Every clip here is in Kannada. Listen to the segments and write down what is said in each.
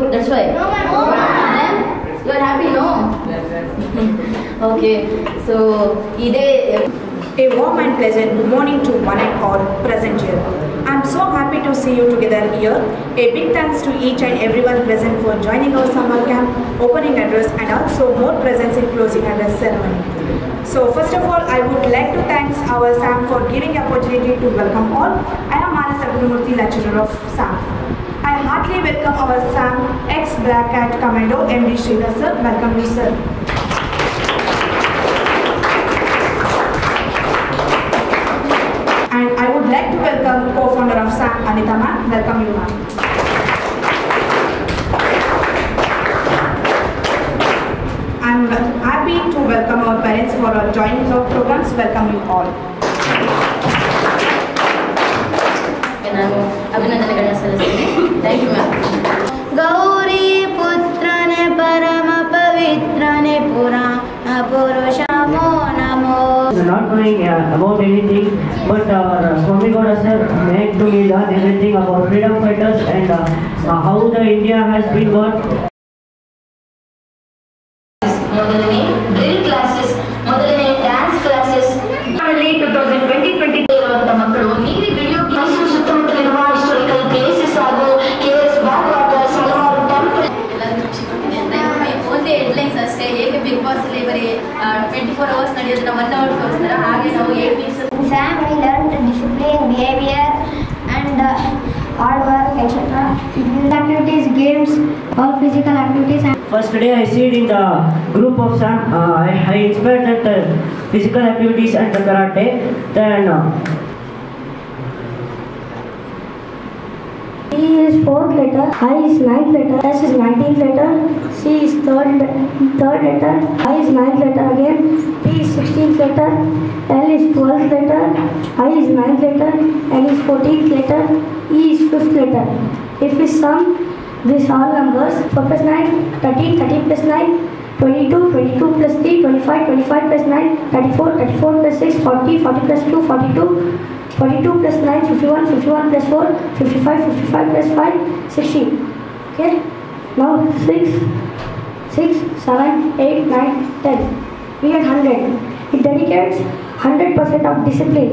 That's why. Then you are happy, no? okay. So ಇದೇ A warm and pleasant good morning to one and all present here. I'm so happy to see you together here. A big thanks to each and everyone present for joining our summer camp opening address and also more presence in closing address ceremony. So first of all, I would like to thank our SAM for giving opportunity to welcome all. I am Manas Abhinamurthy, lecturer of SAM. I heartily welcome our SAM ex-Black Cat Commando MD Sridhar sir. Welcome you sir. And I would like to welcome co-founder of SAM, Anita ma'am. Welcome you ma'am. I'm happy to welcome our parents for our joining our programs. Welcome you all. ನಾನು ಅಭಿನಂದನೆಗಳನ್ನ ಸಲ್ಲಿಸ್ತೀನಿ ಥ್ಯಾಂಕ್ ಯು ಮ್ಯಾಮ್ ಗೌರಿ ಪುತ್ರನೆ ಪರಮ ಪವಿತ್ರನೆ ಪುರಾಣ ಪುರುಷಮೋ ನಮೋ not knowing uh, about anything, but our uh, Swami Goda sir made to me learn everything about freedom fighters and uh, uh, how the India has been got ಮೊದಲನೇ ಡ್ರಿಲ್ ಕ್ಲಾಸಸ್ ಮೊದಲನೇ dance classes two thousand twenty twenty ಇರುವಂತ ಮಕ್ಕಳು ನೀರಿ ವಿಡಿಯೋ ಮೈಸೂರು ಸುತ್ತಮುತ್ತಲಿರುವ ಹಿಸ್ಟೋರಿಕಲ್ ಪ್ಲೇಸಸ್ ಹಾಗೂ ಕೆ ಎಸ್ ಬ್ಯಾಕ್ ವಾಟರ್ಸ್ ಹಲವಾರು ಟೆಂಪಲ್ ಒಂದೇ ಹೆಡ್ಲೈನ್ಸ್ ಅಷ್ಟೇ ಹೇಗೆ ಬಿಗ್ ಬಾಸ್ ಅಲ್ಲಿ ಬರೀ ಟ್ವೆಂಟಿ ಫೋರ್ ಅವರ್ಸ್ ನಡೆಯೋದನ್ನ ಒನ್ ಅವರ್ ತೋರಿಸ್ತಾರೆ ಹಾಗೆ ನಾವು eight weeks Sam, we learned discipline, behavior, and uh, hard work, etc. Activities, games, all physical activities, and First day I see it in the group of Sam, uh, I, I inspired that uh, physical activities and the karate. Then uh, E is fourth letter, I is ninth letter, S is nineteenth letter, C is third le- third letter, I is ninth letter again, P is sixteenth letter, L is twelfth letter, I is ninth letter, N is fourteenth letter, E is fifth letter. If we sum these all numbers, 4 plus 9, 13, 13 plus 9, 22, 22 plus 3, 25, 25 plus 9, 34, 34 plus 6, 40, 40 plus 2, 42, 42 plus 9, 51, 51 plus 4, 55, 55 plus 5, 60. Okay? Now 6, 6, 7, 8, 9, 10. We had 100. It dedicates 100% of discipline.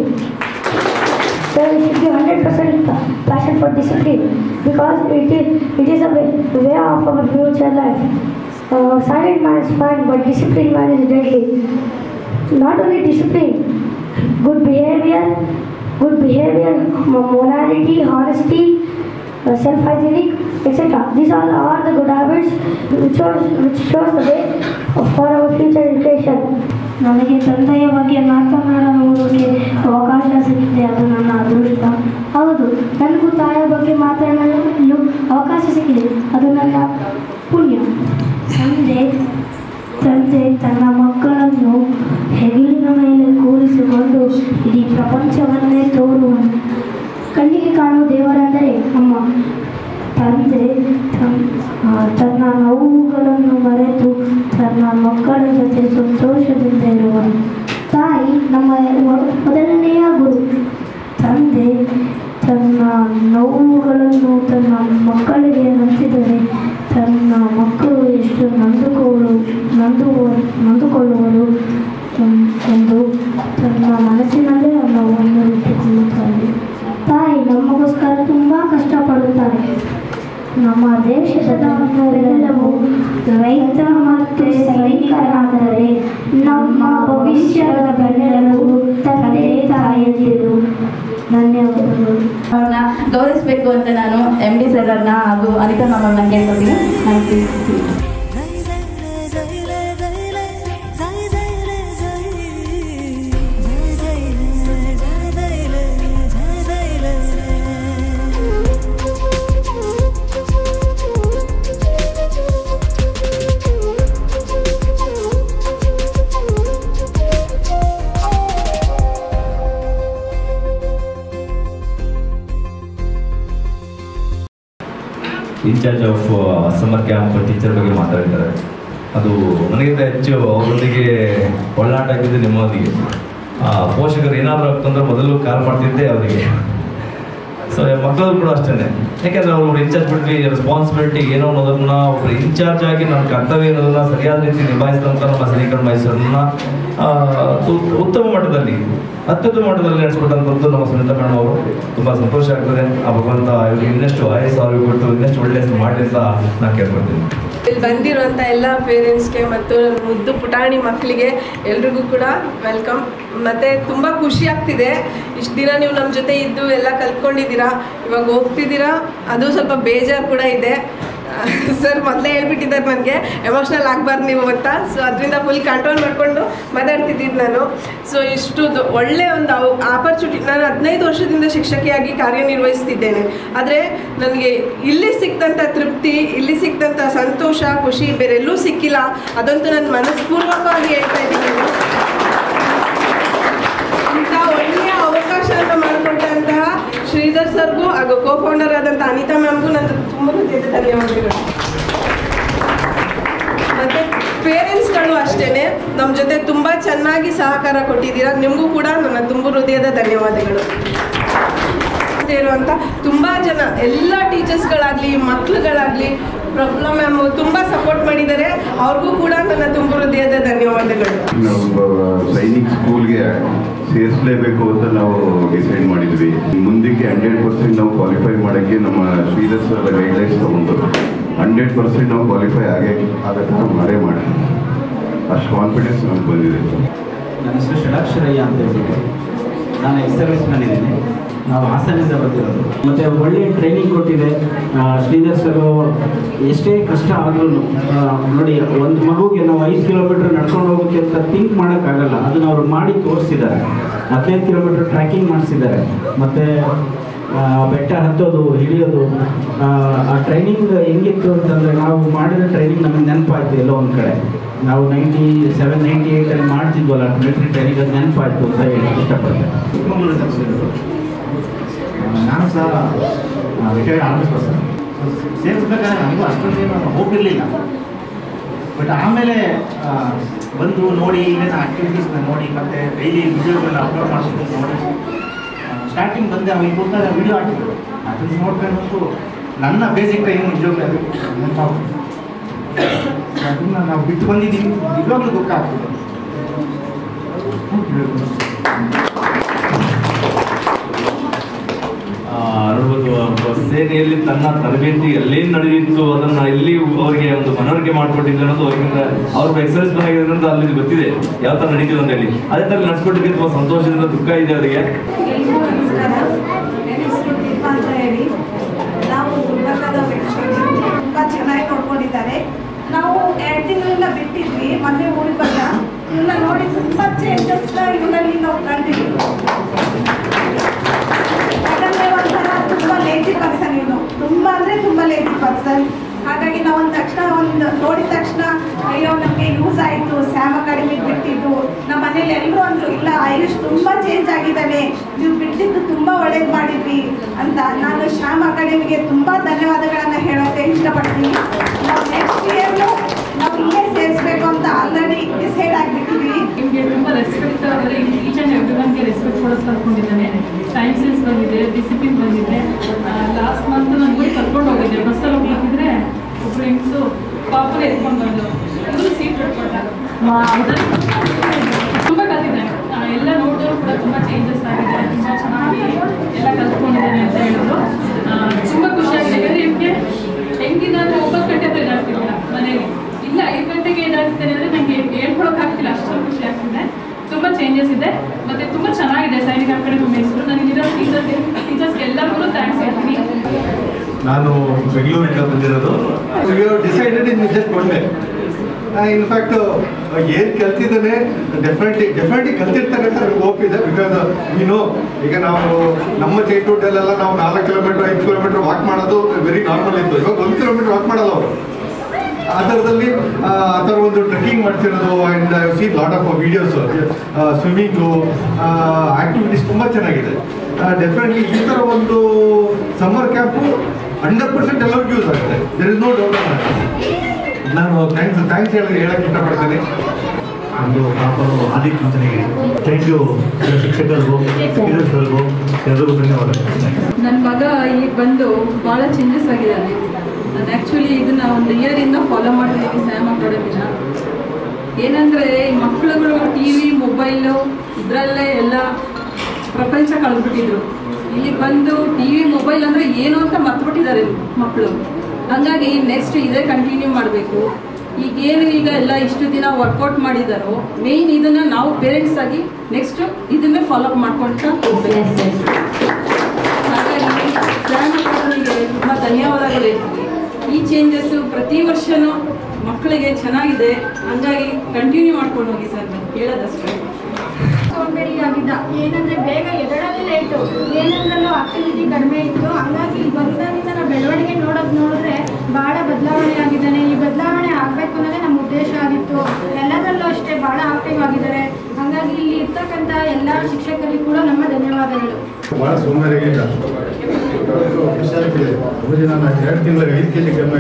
So it should be 100% passion for discipline because it is, it is a way, way of our future life. Uh, silent man is fine, but disciplined man is deadly. Not only discipline, good behavior, good behavior, mo- morality, honesty, uh, self-hygienic, etc. These all are the good habits which shows, which shows the way for our future education. ನನಗೆ ತಂದೆಯ ಬಗ್ಗೆ ಮಾತನಾಡುವುದಕ್ಕೆ ಅವಕಾಶ ಸಿಕ್ಕಿದೆ ಅದು ನನ್ನ ಅದೃಷ್ಟ ಹೌದು ನನಗೂ ತಾಯಿಯ ಬಗ್ಗೆ ಮಾತನಾಡಲು ಅವಕಾಶ ಸಿಕ್ಕಿದೆ ಅದು ನನ್ನ ಪುಣ್ಯ ತಂದೆ ತಂದೆ ತನ್ನ ಮಕ್ಕಳನ್ನು ಹೆಗಲಿನ ಮೇಲೆ ಕೂರಿಸಿಕೊಂಡು ಇಡೀ ಪ್ರಪಂಚವನ್ನೇ ತೋರುವನು ಕಣ್ಣಿಗೆ ಕಾಣುವ ದೇವರೆಂದರೆ ಅಮ್ಮ ತಂದೆ ತನ್- ಆ, ತನ್ನ ನೋವುಗಳನ್ನು ಮರೆತು ತನ್ನ ಮಕ್ಕಳ ಜೊತೆ ಸಂತೋಷದಿಂದ ಇರುವನು ತಾಯಿ ನಮ್ಮ ಮೊದ- ಮೊದಲನೆಯ ಗುರು ತಂದೆ ತನ್ನ ನೋವುಗಳನ್ನು ತನ್ನ ಮಕ್ಕಳಿಗೆ ಹಂಚಿದರೆ ತನ್ನ ಮಕ್ಕಳು ಎಷ್ಟು ನೊಂದುಕೊಳ್ಳು ನೊಂದು ನೊಂದುಕೊಳ್ಳುವರು ಎಂ- ಎಂದು ತನ್ನ ಮನಸ್ಸಿನಲ್ಲೇ ಆ ನೋವನ್ನು ಇಟ್ಟುಕೊಳ್ಳುತ್ತಾರೆ ತಾಯಿ ನಮಗೋಸ್ಕರ ತುಂಬ ಕಷ್ಟಪಡುತ್ತಾರೆ ನಮ್ಮ ದೇಶದವರೆಲ್ಲವೂ ರೈತ ಮತ್ತು ಸೈನಿಕರಾದರೆ ನಮ್ಮ ಭವಿಷ್ಯದ ಬೆನ್ನೆಲುಬು ತಂದೆ ತಾಯಿಯರು ಧನ್ಯವಾದಗಳು ಅವ್ರನ್ನ ಗೌರವಿಸಬೇಕು ಅಂತ ನಾನು ಎಮ್ ಡಿ ಸರ್ ಅವ್ರನ್ನ ಹಾಗೂ ಅನಿತಾ ಮ್ಯಾಮ್ ಅವ್ರನ್ನ ಕೇಳ್ಕೊತೀನಿ thank you incharge of summer camp teacher ಬಗ್ಗೆ ಮಾತಾಡ್ತಾರೆ ಅದು ನನಗಿಂತ ಹೆಚ್ಚು ಅವರೊಂದಿಗೆ ಒಳ್ಳಾಟ ಆಗಿದ್ದು ನಿಮ್ಮೊಂದಿಗೆ ಆ, ಪೋಷಕರು ಏನಾದರೂ ಆಗ್ತಂದ್ರೆ ಮೊದಲು ಕಾಲ್ ಮಾಡ್ತಿದ್ದೆ ಅವರಿಗೆ ಸೊ ಮಕ್ಕಳು ಕೂಡ ಅಷ್ಟೇ ಯಾಕೆಂದ್ರೆ ಅವ್ರು ಇನ್ಚಾರ್ಜ್ ಬಿಟ್ವಿ ರೆಸ್ಪಾನ್ಸಿಬಿಲಿಟಿ ಏನೋ ಅನ್ನೋದನ್ನ ಒಬ್ರು ಇನ್ಚಾರ್ಜ್ ಆಗಿ ನನ್ನ ಕರ್ತವ್ಯ ಅನ್ನೋದನ್ನ ಸರಿಯಾದ ರೀತಿ ನಿಭಾಯಿಸಿದಂಥ ನಮ್ಮ ಸೈನಿಕರ ಮೈಸೂರನ್ನ ಆ, ಉತ್- ಉತ್ತಮ ಮಟ್ಟದಲ್ಲಿ ಅತ್ಯುತ್ತಮ ಮಟ್ಟದಲ್ಲಿ ನಡೆಸ್ಕೊಟ್ಟಂಥದ್ದು ನಮ್ಮ ಸುನೀತಾ ಮೇಡಮ್ ಅವರು ತುಂಬ ಸಂತೋಷ ಆಗ್ತದೆ ಆ ಭಗವಂತ ಇವ್ರಿಗೆ ಇನ್ನಷ್ಟು ಆಯಸ್ಸು ಅವ್ರಿಗೆ ಕೊಟ್ಟು ಇನ್ನಷ್ಟು ಒಳ್ಳೆ ಹೆಸರು ಮಾಡಲಿ ಅಂತ ನಾನು ಕೇಳ್ಕೊಳ್ತೀನಿ ಇಲ್ಲಿ ಬಂದಿರುವಂಥ ಎಲ್ಲ ಪೇರೆಂಟ್ಸ್ಗೆ ಮತ್ತು ನನ್ನ ಮುದ್ದು ಪುಟಾಣಿ ಮಕ್ಕಳಿಗೆ ಎಲ್ರಿಗೂ ಕೂಡ ವೆಲ್ಕಮ್ ಮತ್ತು ತುಂಬ ಖುಷಿ ಆಗ್ತಿದೆ ಇಷ್ಟು ದಿನ ನೀವು ನಮ್ಮ ಜೊತೆ ಇದ್ದು ಎಲ್ಲ ಕಲ್ತ್ಕೊಂಡಿದ್ದೀರಾ ಇವಾಗ ಹೋಗ್ತಿದ್ದೀರಾ ಅದು ಸ್ವಲ್ಪ ಬೇಜಾರು ಕೂಡ ಇದೆ ಸರ್ ಮೊದಲೇ ಹೇಳ್ಬಿಟ್ಟಿದ್ದಾರೆ ನನಗೆ ಎಮೋಷ್ನಲ್ ಆಗಬಾರ್ದು ನೀವು ಅಂತ ಸೊ ಅದರಿಂದ ಫುಲ್ ಕಂಟ್ರೋಲ್ ಮಾಡಿಕೊಂಡು ಮಾತಾಡ್ತಿದ್ದೀನಿ ನಾನು ಸೊ ಇಷ್ಟು ದೊ- ಒಳ್ಳೆ ಒಂದು ಆಪರ್ಚುನಿಟಿ ನಾನು ಹದಿನೈದು ವರ್ಷದಿಂದ ಶಿಕ್ಷಕಿಯಾಗಿ ಕಾರ್ಯನಿರ್ವಹಿಸ್ತಿದ್ದೇನೆ ಆದರೆ ನನಗೆ ಇಲ್ಲಿ ಸಿಕ್ತಂಥ ತೃಪ್ತಿ ಇಲ್ಲಿ ಸಿಕ್ತಂಥ ಸಂತೋಷ ಖುಷಿ ಬೇರೆಲ್ಲೂ ಸಿಕ್ಕಿಲ್ಲ ಅದಂತೂ ನನ್ನ ಮನಸ್ಪೂರ್ವಕವಾಗಿ ಹೇಳ್ತಾ ಇದ್ದೀನಿ ನಾನು. ಇಂಥ ಒಳ್ಳೆಯ ಅವಕಾಶವನ್ನು ಮಾಡಿಕೊಟ್ಟಂತಹ ಶ್ರೀಧರ್ ಸರ್ಗೂ ಹಾಗೂ ಕೋ ಫೌಂಡರ್ ಆದಂಥ ಅನಿತಾ ಮ್ಯಾಮ್ಗೂ ನನ್ನ ತುಂಬ ಹೃದಯದ ಧನ್ಯವಾದಗಳು ಮತ್ತೆ ಪೇರೆಂಟ್ಸ್ಗಳು ಅಷ್ಟೇನೆ ನಮ್ಮ ಜೊತೆ ತುಂಬ ಚೆನ್ನಾಗಿ ಸಹಕಾರ ಕೊಟ್ಟಿದ್ದೀರಾ ನಿಮಗೂ ಕೂಡ ನನ್ನ ತುಂಬ ಹೃದಯದ ಧನ್ಯವಾದಗಳು ಇರುವಂಥ ತುಂಬ ಜನ ಎಲ್ಲ ಟೀಚರ್ಸ್ಗಳಾಗಲಿ ಮಕ್ಳುಗಳಾಗಲಿ ಪ್ರಫುಲ್ಲ ಮ್ಯಾಮ್ ತುಂಬ ಸಪೋರ್ಟ್ ಮಾಡಿದ್ದಾರೆ ಅವ್ರಿಗೂ ಕೂಡ ನನ್ನ ತುಂಬ ಹೃದಯದ ಧನ್ಯವಾದಗಳು ನಾವು ಸೈನಿಕ್ ಸ್ಕೂಲ್ಗೆ ಸೇರಿಸಲೇಬೇಕು ಅಂತ ನಾವು ಡಿಸೈಡ್ ಮಾಡಿದ್ವಿ ಮುಂದಕ್ಕೆ ಹಂಡ್ರೆಡ್ ಪರ್ಸೆಂಟ್ ನಾವು ಕ್ವಾಲಿಫೈ ಮಾಡೋಕ್ಕೆ ನಮ್ಮ ಶ್ರೀಧರ್ ಸರ್ ಗೈಡ್ಲೈನ್ಸ್ ತಗೊಂಡು ಹಂಡ್ರೆಡ್ ಪರ್ಸೆಂಟ್ ನಾವು ಕ್ವಾಲಿಫೈ ಆಗೇ ಆಗೋ ಥರ ಮಾಡೇ ಮಾಡಿ ಅಷ್ಟು ಕಾನ್ಫಿಡೆನ್ಸ್ ನಮ್ಗೆ ಬಂದಿದೆ ನನ್ನ ಹೆಸರು ಷಡಾಕ್ಷರಯ್ಯ ಅಂತ ಹೇಳ್ಬಿಟ್ಟು ನಾನು ಎಕ್ಸ್ ಸರ್ವಿಸ್ ಮ್ಯಾನ್ ಇದ್ದೀನಿ ನಾವು ಹಾಸನದಿಂದ ಬಂದಿರೋದು ಮತ್ತು ಒಳ್ಳೆಯ ಟ್ರೈನಿಂಗ್ ಕೊಟ್ಟಿದೆ ಆ, ಶ್ರೀಧರ್ ಸರ್ ಎಷ್ಟೇ ಕಷ್ಟ ಆದ್ರೂ ನೋಡಿ ಒಂದು ಮಗುಗೆ ನಾವು ಐದು ಕಿಲೋಮೀಟರ್ ನಡ್ಕೊಂಡು ಹೋಗೋಕ್ಕೆ ಅಂತ ಥಿಂಕ್ ಮಾಡೋಕ್ಕಾಗಲ್ಲ ಅದನ್ನು ಅವ್ರು ಮಾಡಿ ತೋರಿಸಿದ್ದಾರೆ ಹದಿನೈದು ಕಿಲೋಮೀಟರ್ ಟ್ರ್ಯಾಕಿಂಗ್ ಮಾಡಿಸಿದ್ದಾರೆ ಮತ್ತು ಬೆಟ್ಟ ಹತ್ತೋದು ಹಿಡಿಯೋದು ಆ, ಆ ಟ್ರೈನಿಂಗ್ ಹೆಂಗಿತ್ತು ಅಂತಂದರೆ ನಾವು ಮಾಡಿದ ಟ್ರೈನಿಂಗ್ ನಮಗೆ ನೆನಪಾಯ್ತು ಎಲ್ಲೋ ಒಂದು ಕಡೆ ನಾವು ನೈಂಟಿ ಸೆವೆನ್ ನೈಂಟಿ ಏಯ್ಟಲ್ಲಿ ಮಾಡ್ತಿದ್ವಲ್ಲ ಮಿಲಿಟ್ರಿ ಟ್ರೈನಿಂಗ್ ಅದು ನೆನಪಾಯ್ತು ಅಂತ ಹೇಳಿ ಇಷ್ಟಪಡ್ತೇನೆ ಚಿಕ್ಕಮಗಳೂರು ತಪ್ಪಿಸಿದ್ರು ನಾನು ಸಹ ರಿಟೈರ್ಡ್ ಆರ್ಮಿ ಪರ್ಸನ್ ಸೇರಿಸ್ಬೇಕಾದ್ರೆ ನನಗೂ ಅಷ್ಟೊಂದೇನು ಹೋಪ್ ಇರಲಿಲ್ಲ ಬಟ್ ಆಮೇಲೆ ಆ, ಬಂದು ನೋಡಿ ಇಲ್ಲಿನ ಆಕ್ಟಿವಿಟೀಸ್ನ ನೋಡಿ ಮತ್ತೆ ಡೈಲಿ ವಿಡಿಯೋಗಳನ್ನ ಅಪ್ಲೋಡ್ ಮಾಡಿಸ್ಕೊಂಡು ನೋಡಿ ಸ್ಟಾರ್ಟಿಂಗ್ ಬಂದೆ ಅವಾಗ ಕೂತಾಗ ವಿಡಿಯೋ ಹಾಕಿದ್ರು ಅದನ್ನು ನೋಡ್ಕೊಂಡು ನನ್ನ ಬೇಸಿಕ್ ಟ್ರೈನಿಂಗ್ ನಿಜವಾಗ್ಲೂ ಅದು ನೆನಪಾಗ್ತದೆ ಅದನ್ನ ನಾವು ಬಿಟ್ಟು ಬಂದಿದ್ದೀವಿ ನಿಜವಾಗ್ಲೂ ದುಃಖ ಆಗ್ತದೆ ಆ, ನೋಡ್ಬೋದು ಒಬ್ಬ ಸೇನೆಯಲ್ಲಿ ತನ್ನ ತರಬೇತಿ ಎಲ್ಲೇನು ನಡೆದಿತ್ತು ಅದನ್ನ ಇಲ್ಲಿ ಅವರಿಗೆ ಒಂದು ಮನವರಿಕೆ ಮಾಡಿಕೊಟ್ಟಿದ್ರು ಅನ್ನೋದು ಅವ್ರಿಗಿಂತ ಅವ್ರ ಎಕ್ಸರ್ಸೈಸ್ ಆಗಿರೋದ್ರಿಂದ ಅಲ್ಲಿ ಗೊತ್ತಿದೆ ಯಾವ ತರ ನಡೀತಿದೆ ಅಂತ ಹೇಳಿ ಅದೇ ತರ ನಡ್ಸ್ಕೊಟ್ಟಿದ್ದಕ್ಕೆ ತುಂಬಾ ಸಂತೋಷದಿಂದ ದುಃಖ ಇದೆ ಅವರಿಗೆ ಎಲ್ರಿಗೂ ನಮಸ್ಕಾರ ನನ್ನ ಹೆಸರು ದೀಪ ಅಂತ ಹೇಳಿ ನಾವು ಗುಲ್ಬರ್ಗದ ಪ್ರೇಕ್ಷಕರು ತುಂಬ ಚೆನ್ನಾಗಿ ನೋಡ್ಕೊಂಡಿದ್ದಾರೆ ನಾವು ಎರಡು ತಿಂಗಳಿಂದ ಬಿಟ್ಟಿದ್ವಿ ಮೊನ್ನೆ ಊರಿಗೆ ಬಂದ ಇವನ್ನ ನೋಡಿ ತುಂಬ ಚೇಂಜಸ್ ಇವನಲ್ಲಿ ನಾವು ಕಂಡಿದ್ವಿ ಯಾಕಂದ್ರೆ ಒಂಥರ ತುಂಬ ಲೇಜಿ ಪರ್ಸನ್ ಇವನು ತುಂಬ ಅಂದರೆ ತುಂಬ ಲೇಜಿ ಪರ್ಸನ್ ಹಾಗಾಗಿ ನಾವು ಒಂದು ತಕ್ಷಣ ಒಂದು ನೋಡಿದ ತಕ್ಷಣ ಅಯ್ಯೋ ನಮಗೆ ಯೂಸ್ ಆಯಿತು ಸ್ಯಾಮ್ ಅಕಾಡೆಮಿಗೆ ಬಿಟ್ಟಿದ್ದು ನಮ್ಮ ಮನೇಲಿ ಎಲ್ಲರೂ ಅಂದರು ಇಲ್ಲ ಆಯುಷ್ ತುಂಬ ಚೇಂಜ್ ಆಗಿದ್ದಾನೆ ನೀವು ಬಿಟ್ಟಿದ್ದು ತುಂಬ ಒಳ್ಳೇದು ಮಾಡಿದ್ವಿ ಅಂತ ನಾನು ಶ್ಯಾಮ್ ಅಕಾಡೆಮಿಗೆ ತುಂಬ ಧನ್ಯವಾದಗಳನ್ನು ಹೇಳೋಕ್ಕೆ ಇಷ್ಟಪಡ್ತೀನಿ ನಾವು ನೆಕ್ಸ್ಟ್ ಇಯರ್ನು ನಾವು ಇಲ್ಲೇ ಸೇರಿಸ್ಬೇಕು ಅಂತ ಆಲ್ರೆಡಿ ಡಿಸೈಡ್ ಆಗಿಬಿಟ್ಟಿದ್ವಿ ನಿಮಗೆ ತುಂಬ ರೆಸ್ಪೆಕ್ಟ್ ಅಂದರೆ ಈಚ್ ಆ್ಯಂಡ್ ಎವ್ರಿ ಒನ್ಗೆ ರೆಸ್ಪೆಕ್ಟ್ ಕೊಡೋದು ಕಲ್ತ್ಕೊಂಡಿದ್ದಾನೆ ಟೈಮ್ ಸೆನ್ಸ್ ಬಂದಿದೆ ಡಿಸಿಪ್ಲಿನ್ ಬಂದಿದೆ ಲಾಸ್ಟ್ ಮಂತ್ ನನಗೆ ಕರ್ಕೊಂಡು ಹೋಗಿದ್ದೆ ಬಸ್ಸಲ್ಲಿ ಹೋಗ್ಬೇಕಿದ್ರೆ ಒಬ್ಬರು ಹೆಂಗಸು ಪಾಪನ ಎತ್ಕೊಂಡು ಬಂದು ಇವರು ಸೀಟ್ ಕೊಟ್ಟ ತುಂಬ ಕಲ್ತಿದ್ದಾನೆ ಆ, ಎಲ್ಲ ನೋಡಿದ್ರು ಕೂಡ ತುಂಬ ಚೇಂಜಸ್ ಆಗಿದೆ ತುಂಬ ಚೆನ್ನಾಗಿ ಎಲ್ಲ ಕಲ್ತ್ಕೊಂಡಿದ್ದಾನೆ ಅಂತ ಹೇಳಿದ್ರು ಆ, ತುಂಬ ಖುಷಿಯಾಗಿದೆ ಯಾಕಂದರೆ ಇವಕ್ಕೆ ಹೆಂಗಿದೆ ಅಂದರೆ ಒಂಬತ್ತು ಗಂಟೆ ಹತ್ರ ಇದಾಗ್ತಿಲ್ಲ ಮನೇಲಿ ಇಲ್ಲ ಐದು ಗಂಟೆಗೆ ಇದಾಗ್ತೇನೆ ಅಂದರೆ ನನಗೆ ಹೇಳ್ಕೊಳಕ್ಕಾಗ್ತಿಲ್ಲ ಅಷ್ಟೊಂದು ಖುಷಿ ಆಗ್ತಿದೆ ತುಂಬ ಚೇಂಜಸ್ ಇದೆ ಮತ್ತು ತುಂಬ ಚೆನ್ನಾಗಿದೆ ಸೈನಿಕ ಅಕಾಡೆಮಿ ಹೆಸರು ನನಗಿರೋ ಟೀಚರ್ಸ್ಗೆ ಟೀಚರ್ಸ್ಗೆ ಎಲ್ಲರಿಗೂ ಥ್ಯಾಂಕ್ಸ್ ಹೇಳ್ತೀನಿ ನಾನು ಬೆಂಗಳೂರಿಂದ ಬಂದಿರೋದು decided in just one day in fact ಏನು ಕಲ್ತಿದ್ದಾನೆ ಡೆಫಿನೆಟ್ಲಿ ಡೆಫಿನೆಟ್ಲಿ ಕಲ್ತಿರ್ತಕ್ಕಂಥ ಹೋಪ್ ಇದೆ ಬಿಕಾಸ್ ನೋ ಈಗ ನಾವು ನಮ್ಮ ಚೈಲ್ಡ್ಹುಡ್ಡಲ್ಲೆಲ್ಲ ನಾವು ನಾಲ್ಕು ಕಿಲೋಮೀಟರ್ ಐದು ಕಿಲೋಮೀಟರ್ ವಾಕ್ ಮಾಡೋದು ವೆರಿ ನಾರ್ಮಲ್ ಇತ್ತು ಇವಾಗ ಒಂದು ಕಿಲೋಮೀಟರ್ ವಾಕ್ ಮಾಡಲ್ಲ ಅವರು ಆ ಥರದಲ್ಲಿ ಆ ಆ ಥರ ಒಂದು ಟ್ರೆಕ್ಕಿಂಗ್ ಮಾಡ್ತಿರೋದು and I seen lot of videos swimming activities ತುಂಬ ಚೆನ್ನಾಗಿದೆ ಡೆಫಿನೆಟ್ಲಿ ಈ ಥರ ಒಂದು ಸಮ್ಮರ್ ಕ್ಯಾಂಪು ಹಂಡ್ರೆಡ್ ಪರ್ಸೆಂಟ್ ಎಲ್ಲರಿಗೂ ಯೂಸ್ ಆಗುತ್ತೆ ದರ್ ಇಸ್ ನೋ ಡೌಟ್ ನಾನು ಥ್ಯಾಂಕ್ಸ್ ಥ್ಯಾಂಕ್ಸ್ ಹೇಳಿ ಹೇಳಕ್ಕೆ ಇಷ್ಟಪಡ್ತೇನೆ ಒಂದು ಪ್ರಾಪರು ಆದಿತ್ಯ ಕಂಪನಿಗೆ ಥ್ಯಾಂಕ್ ಯು ಶಿಕ್ಷಕರಿಗೂ ಸ್ಟೂಡೆಂಟ್ಸ್ಗಳಿಗೂ ಎಲ್ಲರಿಗೂ ಧನ್ಯವಾದಗಳು ನನ್ನ ಮಗ ಈಗ ಬಂದು ಭಾಳ ಚೇಂಜಸ್ ಆಗಿದ್ದಾನೆ ನಾನು ಆ್ಯಕ್ಚುಲಿ ಇದನ್ನ ಒಂದು ಇಯರಿಂದ ಫಾಲೋ ಮಾಡ್ತಿದ್ದೀನಿ ಸ್ಯಾಮ್ ಅಕಾಡೆಮಿನ ಏನಂದರೆ ಮಕ್ಕಳುಗಳು ಟಿ ವಿ ಮೊಬೈಲು ಇದರಲ್ಲೇ ಎಲ್ಲ ಪ್ರಪಂಚ ಕಳೆದ್ಬಿಟ್ಟಿದ್ರು ಇಲ್ಲಿ ಬಂದು ಟಿ ವಿ ಮೊಬೈಲ್ ಅಂದರೆ ಏನು ಅಂತ ಮರ್ತ್ಬಿಟ್ಟಿದ್ದಾರೆ ಮಕ್ಕಳು ಹಾಗಾಗಿ ನೆಕ್ಸ್ಟ್ ಇದೇ ಕಂಟಿನ್ಯೂ ಮಾಡಬೇಕು ಈಗೇನು ಈಗ ಎಲ್ಲ ಇಷ್ಟು ದಿನ ವರ್ಕೌಟ್ ಮಾಡಿದಾರೋ ಮೇಯ್ನ್ ಇದನ್ನು ನಾವು ಪೇರೆಂಟ್ಸ್ ಆಗಿ ನೆಕ್ಸ್ಟ್ ಇದನ್ನೇ ಫಾಲೋ ಅಪ್ ಮಾಡ್ಕೊಳ್ತಾ ಹೋಗ್ಬೇಕು ಹಾಗಾಗಿ ಸ್ಯಾಮ್ ಅಕಾಡೆಮಿಗೆ ತುಂಬ ಧನ್ಯವಾದಗಳು ಹೇಳ್ತೀನಿ ಈ ಚೇಂಜಸ್ಸು ಪ್ರತಿ ವರ್ಷನೂ ಮಕ್ಕಳಿಗೆ ಚೆನ್ನಾಗಿದೆ ಹಂಗಾಗಿ ಕಂಟಿನ್ಯೂ ಮಾಡ್ಕೊಂಡು ಹೋಗಿ ಸರ್ ನಾನು ಹೇಳೋದಷ್ಟೇ ಸೋಂಬೇರಿಯಾಗಿದ್ದ ಏನಂದ್ರೆ ಬೇಗ ಎದಳಲೇ ಲೇಟು ಏನಂದ್ರಲ್ಲೂ ಆಕ್ಟಿವಿಟಿ ಕಡಿಮೆ ಇತ್ತು ಹಂಗಾಗಿ ಇಲ್ಲಿ ಬಂದಾಗಿಂದ ನಾವು ಬೆಳವಣಿಗೆ ನೋಡೋದು ನೋಡಿದ್ರೆ ಭಾಳ ಬದಲಾವಣೆ ಆಗಿದ್ದಾನೆ ಈ ಬದಲಾವಣೆ ಆಗಬೇಕು ಅನ್ನೋದೇ ನಮ್ಮ ಉದ್ದೇಶ ಆಗಿತ್ತು ಎಲ್ಲದರಲ್ಲೂ ಅಷ್ಟೇ ಭಾಳ ಆಕ್ಟಿವ್ ಆಗಿದ್ದಾರೆ ಹಾಗಾಗಿ ಇಲ್ಲಿ ಇರ್ತಕ್ಕಂಥ ಎಲ್ಲ ಶಿಕ್ಷಕರಿಗೂ ಕೂಡ ನಮ್ಮ ಧನ್ಯವಾದಗಳು ಭಾಳ ಸೋಮವಾರಿಗಿಲ್ಲ ಹುಷಾರಿದೆ ನಾನು ಎರಡು ತಿಂಗಳ ಐದು ಕೆ ಜಿ ಕಮ್ಮಿ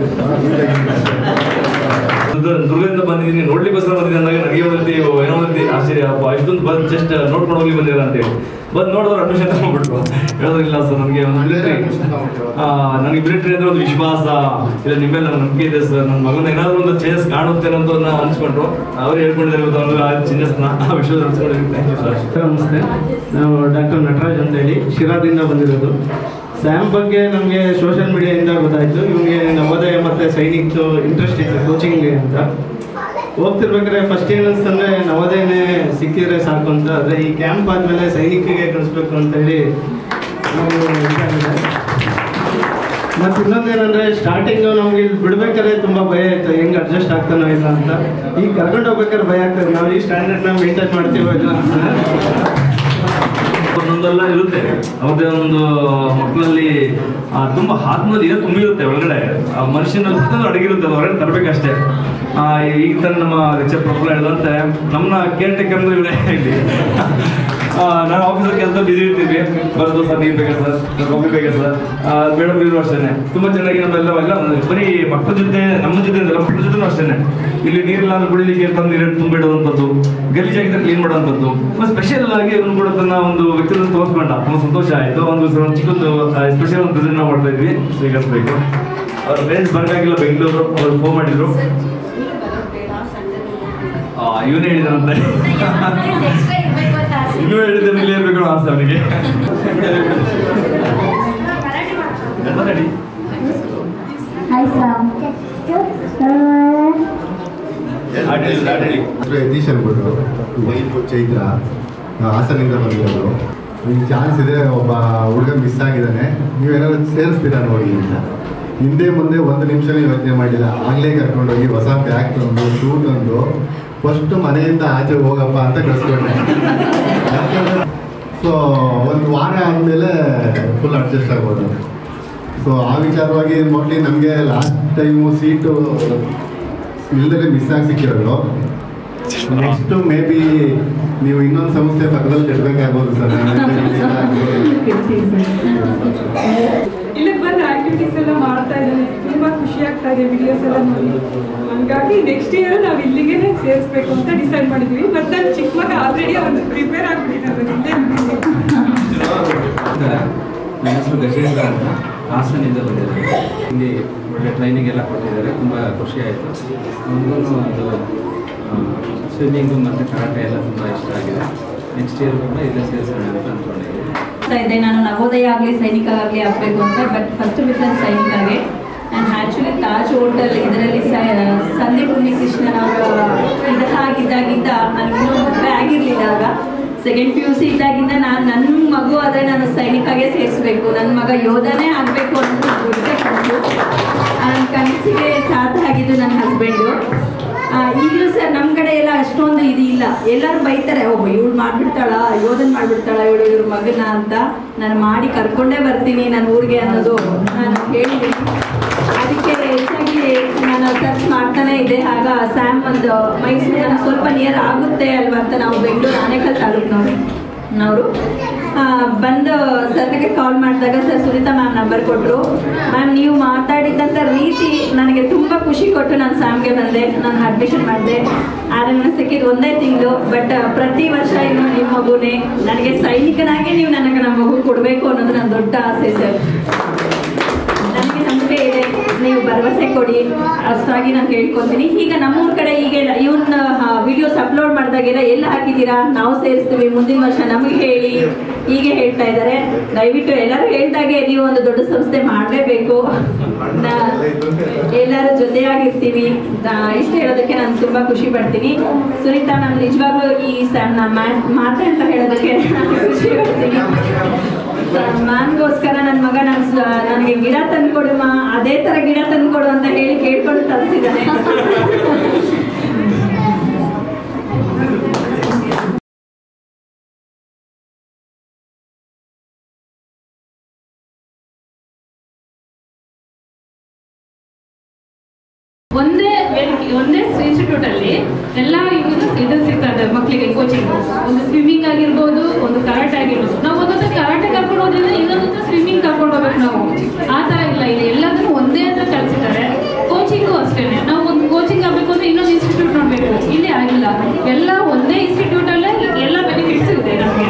ದುರ್ಗ- ದುರ್ಗದಿಂದ ಬಂದಿದ್ದೀನಿ ನೋಡ್ಲಿಕ್ಕೋಸ್ಕರ ಬಂದಿದ್ದೀನಿ ಅಂದಾಗ ನನಗೆ ಒಂದು ರೀತಿ ಏನೋ ಒಂದು ರೀತಿ ಆಶ್ಚರ್ಯ ಅಪ್ಪ ಇಷ್ಟೊಂದು ಬಂದು ಜಸ್ಟ್ ನೋಡ್ಕೊಂಡು ಹೋಗಿ ಬಂದಿರ ಅಂತೇಳಿ ಬಂದು ನೋಡಿದ್ರೆ ಅಡ್ಮಿಷನ್ ತಗೊಂಡ್ಬಿಟ್ರು ಹೇಳೋದಿಲ್ಲ ಸರ್ ನನಗೆ ಒಂದು ಮಿಲಿಟರಿ ನನಗೆ ಮಿಲಿಟರಿ ಅಂದ್ರೆ ಒಂದು ವಿಶ್ವಾಸ ಇಲ್ಲ ನಿಮ್ಮ ಮೇಲೆ ನನ್ನ ನಂಬಿಕೆ ಇದೆ ಸರ್ ನನ್ನ ಮಗನ ಏನಾದ್ರು ಒಂದು ಚೇಂಜಸ್ ಕಾಣುತ್ತೆ ಅಂತ ನಾವು ಅನ್ಸ್ಕೊಂಡ್ರು ಅವ್ರು ಹೇಳ್ಕೊಂಡಿದ್ದಾರೆ ಇವತ್ತು ಒಂದು ಆ ಚೇಂಜಸ್ನ ಆ ವಿಶ್ವಾಸ ಅನ್ಸ್ಕೊಂಡಿದ್ದೀನಿ ಥ್ಯಾಂಕ್ ಯು ಸರ್ ನಮಸ್ತೆ ನಾವು ಡಾಕ್ಟರ್ ನಟರಾಜ್ ಅಂತ ಹೇಳಿ ಶಿರಾದಿಂದ ಬಂದಿರೋದು ಸ್ಯಾಮ್ ಬಗ್ಗೆ ನಮಗೆ ಸೋಷಿಯಲ್ ಮೀಡಿಯಾದಿಂದ ಗೊತ್ತಾಯಿತು ಇವನಿಗೆ ನವೋದಯ ಮತ್ತು ಸೈನಿಕ್ ಇಂಟ್ರೆಸ್ಟ್ ಇತ್ತು ಕೋಚಿಂಗ್ಗೆ ಅಂತ ಹೋಗ್ತಿರ್ಬೇಕಾದ್ರೆ ಫಸ್ಟ್ ಏನು ಅನ್ಸ್ತಂದ್ರೆ ನವೋದಯನೇ ಸಿಕ್ಕಿದ್ರೆ ಸಾಕು ಅಂತ ಆದರೆ ಈ ಕ್ಯಾಂಪ್ ಆದಮೇಲೆ ಸೈನಿಕಿಗೆ ಕಳಿಸ್ಬೇಕು ಅಂತ ಹೇಳಿ ನಾವು ಇದಾಗಿದೆ ಮತ್ತು ಇನ್ನೊಂದೇನಂದ್ರೆ ಸ್ಟಾರ್ಟಿಂಗು ನಮ್ಗೆ ಇಲ್ಲಿ ಬಿಡ್ಬೇಕಾದ್ರೆ ತುಂಬ ಭಯ ಇತ್ತು ಹೆಂಗೆ ಅಡ್ಜಸ್ಟ್ ಆಗ್ತಾನೋ ಇಲ್ಲ ಅಂತ ಈಗ ಕರ್ಕೊಂಡು ಹೋಗ್ಬೇಕಾದ್ರೆ ಭಯ ಆಗ್ತದೆ ನಾವು ಈ ಸ್ಟ್ಯಾಂಡರ್ಡ್ನ ಮೇಂಟೈನ್ ಮಾಡ್ತೀವೋ ಇಲ್ಲ ಅಂತ ಒಂದೊಂದೆಲ್ಲ ಇರುತ್ತೆ ಅವ್ರದ್ದೇ ಒಂದು ಮಕ್ಕಳಲ್ಲಿ ಆ, ತುಂಬಾ ಆತ್ಮದಲ್ಲಿ ಏನೋ ತುಂಬಿರುತ್ತೆ ಒಳಗಡೆ ಆ ಮನುಷ್ಯನಲ್ಲಿ ಪ್ರತಿಯೊಂದು ಅಡಗಿರುತ್ತೆ ಅದು ಹೊರಗಡೆ ತರಬೇಕಷ್ಟೇ ಆ, ಈಗ ತಾನೇ ನಮ್ಮ ಲೆಕ್ಚರ್ ಪ್ರೊಫೆಸರ್ ಹೇಳಿದಂತೆ ನಮ್ಮನ್ನ ಕೇರ್ ಟೇಕರ್ ಅಂದ್ರೆ ಇವರೇ ಇಲ್ಲಿ ಆ, ನಾನು ಆಫೀಸಲ್ಲಿ ಕೆಲಸ ಬಿಸಿ ಇರ್ತೀವಿ ಬರೋದು ಸರ್ ನೀರು ಬೇಕಾ ಸರ್ ಕಾಫಿ ಬೇಕಾ ಸರ್ ಮೇಡಮ್ ಇದ್ರು ಅಷ್ಟೇ ತುಂಬಾ ಚೆನ್ನಾಗಿ ನಮ್ಮೆಲ್ಲ ಎಲ್ಲ ಬರೀ ಮಕ್ಕಳ ಜೊತೆ ನಮ್ಮ ಜೊತೆ ನಮ್ಮ ಮಕ್ಕಳ ಜೊತೆನೂ ಅಷ್ಟೇ ಇಲ್ಲಿ ನೀರಿಲ್ಲ ಅಂದ್ರೆ ಕುಡಿಲಿಕ್ಕೆ ತಂದು ನೀರು ತುಂಬಿಡೋದಂಥದ್ದು ಗಲೀಜಾಗಿದ್ದರೆ ಕ್ಲೀನ್ ಮಾಡೋವಂಥದ್ದು ಸ್ಪೆಷಲ್ ಆಗಿ ಅವನು ಕೂಡ ತನ್ನ ಒಂದು ವ್ಯಕ್ತಿತ್ವ ತೋರಿಸ್ಕೊಂಡ ತುಂಬ ಸಂತೋಷ ಆಯಿತು ಒಂದು ಸ- ಒಂದು ಚಿಕ್ಕಒಂದು ಸ್ಪೆಷಲ್ ಒಂದು ಪ್ರೆಸೆಂಟ್ ನಾವು ಮಾಡ್ತಾ ಇದ್ವಿ ಸ್ವೀಕರಿಸಬೇಕು ಅವ್ರ ಫ್ರೆಂಡ್ಸ್ ಬರೋಕ್ಕಾಗಿಲ್ಲ ಬೆಂಗಳೂರು ಅವ್ರು ಫೋನ್ ಮಾಡಿದ್ರು ಇವನೇ ಹೇಳಿದಾನಂತೆ ಇನ್ನೂ ಹೇಳಿದ್ದೇನೆ ಇಲ್ಲೇ ಇರಬೇಕು ಅನ್ನೋ ಆಸೆ ಅವನಿಗೆ ಎಲ್ಲ ready? ಹಾಯ್ ಸಾಮ್ ಆಟ ಹೇಳಿ, ಆಟ ಹೇಳಿ. ಯತೀಶ್ ಅನ್ಬಿಟ್ಟು ವೈಫು ಚೈತ್ರ ನಾವು ಹಾಸನಿಂದ ಬಂದಿರೋದು ಈಗ ಚಾನ್ಸ್ ಇದೆ ಒಬ್ಬ ಹುಡುಗ ಮಿಸ್ ಆಗಿದ್ದಾನೆ ನೀವೇನಾದ್ರು ಸೇರಿಸ್ತೀರಾ ನೋಡಿ ಅಂತ ಹಿಂದೆ ಮುಂದೆ ಒಂದು ನಿಮಿಷನೂ ಯೋಚನೆ ಮಾಡಿಲ್ಲ ಆಗಲೇ ಕರ್ಕೊಂಡೋಗಿ ಹೊಸ ಬ್ಯಾಗ್ ತಂದು ಶೂ ತಂದು ಫಸ್ಟ್ ಮನೆಯಿಂದ ಆಚೆ ಹೋಗಪ್ಪ ಅಂತ ಕಳಿಸ್ಕೊಂಡೆ ಸೊ ಒಂದು ವಾರ ಆದಮೇಲೆ ಫುಲ್ ಅಡ್ಜಸ್ಟ್ ಆಗ್ಬೋದು ಸೊ ಆ ವಿಚಾರವಾಗಿ ಮೋಸ್ಟ್ಲಿ ನಮಗೆ ಲಾಸ್ಟ್ ಟೈಮು ಸೀಟು ಇಲ್ಲದೆ ಮಿಸ್ ಆಗಿ ಸಿಕ್ಕಿರೋದು ನೆಕ್ಸ್ಟ್ ಮೇ ಬಿ ನೀವು ಇನ್ನೊಂದು ಸಂಸ್ಥೆ ಪಕ್ಕದಲ್ಲಿ ಕಟ್ಟಬೇಕಾಗ್ಬೋದು ಸರ್ ಇಲ್ಲಿಗೆ ಬಂದು ಆಕ್ಟಿವಿಟೀಸ್ ಎಲ್ಲ ಮಾಡ್ತಾ ಇದ್ದಾನೆ ತುಂಬಾ ಖುಷಿ ಆಗ್ತಾ ಇದೆ ವಿಡಿಯೋಸ್ ಎಲ್ಲ ನೋಡಿ ಹಂಗಾಗಿ ನೆಕ್ಸ್ಟ್ ಇಯರ್ ನಾವು ಇಲ್ಲಿಗೆ ಸೇರಿಸ್ಬೇಕು ಅಂತ ಡಿಸೈಡ್ ಮಾಡಿದ್ವಿ ಬಟ್ ನಾನು ಚಿಕ್ಕ ಮಗ ಆಲ್ರೆಡಿ ಅವನು ಪ್ರಿಪೇರ್ ಆಗ್ಬಿಟ್ಟಿದ್ದಾನೆ ನನ್ನ ಹೆಸರು ಗಜೇಂದ್ರ ಅಂತ ಹಾಸನಿಂದ ಬಂದಿದ್ದಾರೆ ಇಲ್ಲಿ ಒಳ್ಳೆ ಟ್ರೈನಿಂಗ್ ಎಲ್ಲ ಕೊಟ್ಟಿದ್ದಾರೆ ತುಂಬ ಖುಷಿ ಆಯಿತು ನಮಗೂ ಒಂದು ಸ್ವಿಮ್ಮಿಂಗು ಮತ್ತು ಕರಾಟೆ ಎಲ್ಲ ತುಂಬ ಇಷ್ಟ ಆಗಿದೆ ನೆಕ್ಸ್ಟ್ ಇಯರ್ ಕೂಡ ಇಲ್ಲೇ ಸೇರಿಸೋಣ ಅಂತ ಅಂದ್ಕೊಂಡಿದ್ದೀನಿ ಆಗ್ತಾ ಇದೆ ನಾನು ನವೋದಯ ಆಗಲಿ ಸೈನಿಕ ಆಗಲಿ ಆಗಬೇಕು ಅಂತ ಬಟ್ ಫಸ್ಟ್ ಬಿಸ್ನೆಸ್ ಸೈನಿಕಾಗೆ ನಾನು ಆ್ಯಕ್ಚುಲಿ ತಾಜ್ ಹೋಟೆಲ್ ಇದರಲ್ಲಿ ಸಂದೀಪ್ ಉನ್ನಿಕೃಷ್ಣನ್ ಅವರ ಇದು ಆಗಿದ್ದಾಗಿಂದ ನನಗಿನ್ನೂ ಮದುವೆ ಆಗಿರಲಿಲ್ಲ ಆಗ ಸೆಕೆಂಡ್ ಪಿ ಯು ಸಿ ಇದ್ದಾಗಿಂದ ನಾನು ನನ್ನ ಮಗು ಆದರೆ ನಾನು ಸೈನಿಕಾಗೆ ಸೇರಿಸ್ಬೇಕು ನನ್ನ ಮಗ ಯೋಧನೇ ಆಗಬೇಕು ಅಂತ ಗುರುತೆ ಬಂತು ನನ್ನ ಕನಸಿಗೆ ಸಾಥ ಆಗಿದ್ದು ನನ್ನ ಹಸ್ಬೆಂಡು ಈಗಲೂ ಸರ್ ನಮ್ಮ ಕಡೆ ಎಲ್ಲ ಅಷ್ಟೊಂದು ಇದು ಇಲ್ಲ ಎಲ್ಲರೂ ಬೈತಾರೆ ಒಬ್ಬ ಇವಳು ಮಾಡ್ಬಿಡ್ತಾಳ ಯೋಧನ್ ಮಾಡ್ಬಿಡ್ತಾಳ ಇವಳು ಇವ್ರ ಮಗನ ಅಂತ ನಾನು ಮಾಡಿ ಕರ್ಕೊಂಡೇ ಬರ್ತೀನಿ ನನ್ನ ಊರಿಗೆ ಅನ್ನೋದು ನಾನು ಹೇಳಿದ್ದೀನಿ ಅದಕ್ಕೆ ಹೆಚ್ಚಾಗಿ ನಾನು ಸರ್ಚ್ ಮಾಡ್ತಾನೆ ಇದ್ದೆ ಆಗ ಸ್ಯಾಮ್ ಒಂದು ಮೈಸೂರು ನನಗೆ ಸ್ವಲ್ಪ ನಿಯರ್ ಆಗುತ್ತೆ ಅಲ್ವಾ ಅಂತ ನಾವು ಬೆಂಗಳೂರು ಆನೇಕಲ್ ತಾಲೂಕಿನವ್ರು ಅವರು ಬಂದು ಸರ್ಗೆ ಕಾಲ್ ಮಾಡಿದಾಗ ಸರ್ ಸುನೀತಾ ಮ್ಯಾಮ್ ನಂಬರ್ ಕೊಟ್ಟರು ಮ್ಯಾಮ್ ನೀವು ಮಾತಾಡಿದ್ದಂಥ ರೀತಿ ನನಗೆ ತುಂಬ ಖುಷಿ ಕೊಟ್ಟು ನಾನು ಸ್ಯಾಮ್ಗೆ ಬಂದೆ ನಾನು ಅಡ್ಮಿಷನ್ ಮಾಡಿದೆ ಆದರೆ ನನಗೆ ಸಿಕ್ಕಿದ್ದು ಒಂದೇ ತಿಂಗಳು ಬಟ್ ಪ್ರತಿ ವರ್ಷ ಇನ್ನು ನಿಮ್ಮ ಮಗುನೇ ನನಗೆ ಸೈನಿಕನಾಗಿ ನೀವು ನನಗೆ ನಮ್ಮ ಮಗು ಕೊಡಬೇಕು ಅನ್ನೋದು ನನ್ನ ದೊಡ್ಡ ಆಸೆ ಸರ್ ನನಗೆ ನಂಬಿಕೆ ಇದೆ ನೀವು ಭರವಸೆ ಕೊಡಿ ಅಷ್ಟಾಗಿ ನಾನು ಕೇಳ್ಕೊತೀನಿ ಈಗ ನಮ್ಮೂರ ಕಡೆ ಈಗ ಇವನ್ನ ವಿಡಿಯೋಸ್ ಅಪ್ಲೋಡ್ ಮಾಡಿದಾಗೆಲ್ಲ ಎಲ್ಲ ಹಾಕಿದ್ದೀರಾ ನಾವು ಸೇರಿಸ್ತೀವಿ ಮುಂದಿನ ವರ್ಷ ನಮಗೆ ಹೇಳಿ ಹೀಗೆ ಹೇಳ್ತಾ ಇದ್ದಾರೆ ದಯವಿಟ್ಟು ಎಲ್ಲರೂ ಹೇಳ್ದಾಗೆ ನೀವು ಒಂದು ದೊಡ್ಡ ಸಂಸ್ಥೆ ಮಾಡಲೇಬೇಕು ಎಲ್ಲರೂ ಜೊತೆಯಾಗಿರ್ತೀವಿ ನಾ- ಇಷ್ಟು ಹೇಳೋದಕ್ಕೆ ನಾನು ತುಂಬಾ ಖುಷಿ ಪಡ್ತೀನಿ ಸುನೀತಾ ನಾನು ನಿಜವಾಗ್ಲೂ ಈ ಸ್ಯಾಮ್ ಮಾತೆ ಅಂತ ಹೇಳೋದಕ್ಕೆ ನಾನು ಖುಷಿ ಪಡ್ತೀನಿ ಮ್ಯಾಮ್ಗೋಸ್ಕರ ನನ್ನ ಮಗ ನನ್ ನನಗೆ ಗಿಡ ತಂದ್ಕೊಡುಮ ಅದೇ ತರ ಗಿಡ ತಂದ್ಕೊಡು ಅಂತ ಹೇಳಿ ಕೇಳ್ಕೊಂಡು ತರಿಸಿದ್ದಾನೆ ಒಂದೇ ವೇದಿಕೆ ಒಂದೇ ಇನ್ಸ್ಟಿಟ್ಯೂಟ್ ಅಲ್ಲಿ ಎಲ್ಲ ಇದು ಇದು ಸಿಗ್ತದೆ ಮಕ್ಕಳಿಗೆ ಕೋಚಿಂಗ್ ಒಂದು ಸ್ವಿಮ್ಮಿಂಗ್ ಆಗಿರ್ಬೋದು ಒಂದು ಕರಾಟೆ ಆಗಿರ್ಬೋದು ನಾವು ಒಂದೊಂದು ಕರಾಟೆ ಕರ್ಕೊಂಡು ಹೋದ್ರೆ ಇನ್ನೊಂದು ಸ್ವಿಮ್ಮಿಂಗ್ ಕರ್ಕೊಂಡು ಹೋಗ್ಬೇಕು ನಾವು ಆ ಥರ ಇಲ್ಲ ಇಲ್ಲಿ ಎಲ್ಲದನ್ನು ಒಂದೇ ಹತ್ರ ಕಲಿಸಿದ್ದಾರೆ ಕೋಚಿಂಗು ಅಷ್ಟೇನೆ ನಾವು ಒಂದು ಕೋಚಿಂಗ್ ಆಗಬೇಕು ಅಂದ್ರೆ ಇನ್ನೊಂದು ಇನ್ಸ್ಟಿಟ್ಯೂಟ್ ನೋಡಬೇಕು ಇಲ್ಲಿ ಆಗಿಲ್ಲ ಎಲ್ಲ ಒಂದೇ ಇನ್ಸ್ಟಿಟ್ಯೂಟ್ ಅಲ್ಲೇ ಎಲ್ಲ ಬೆನಿಫಿಟ್ಸ್ ಇದೆ ನಮಗೆ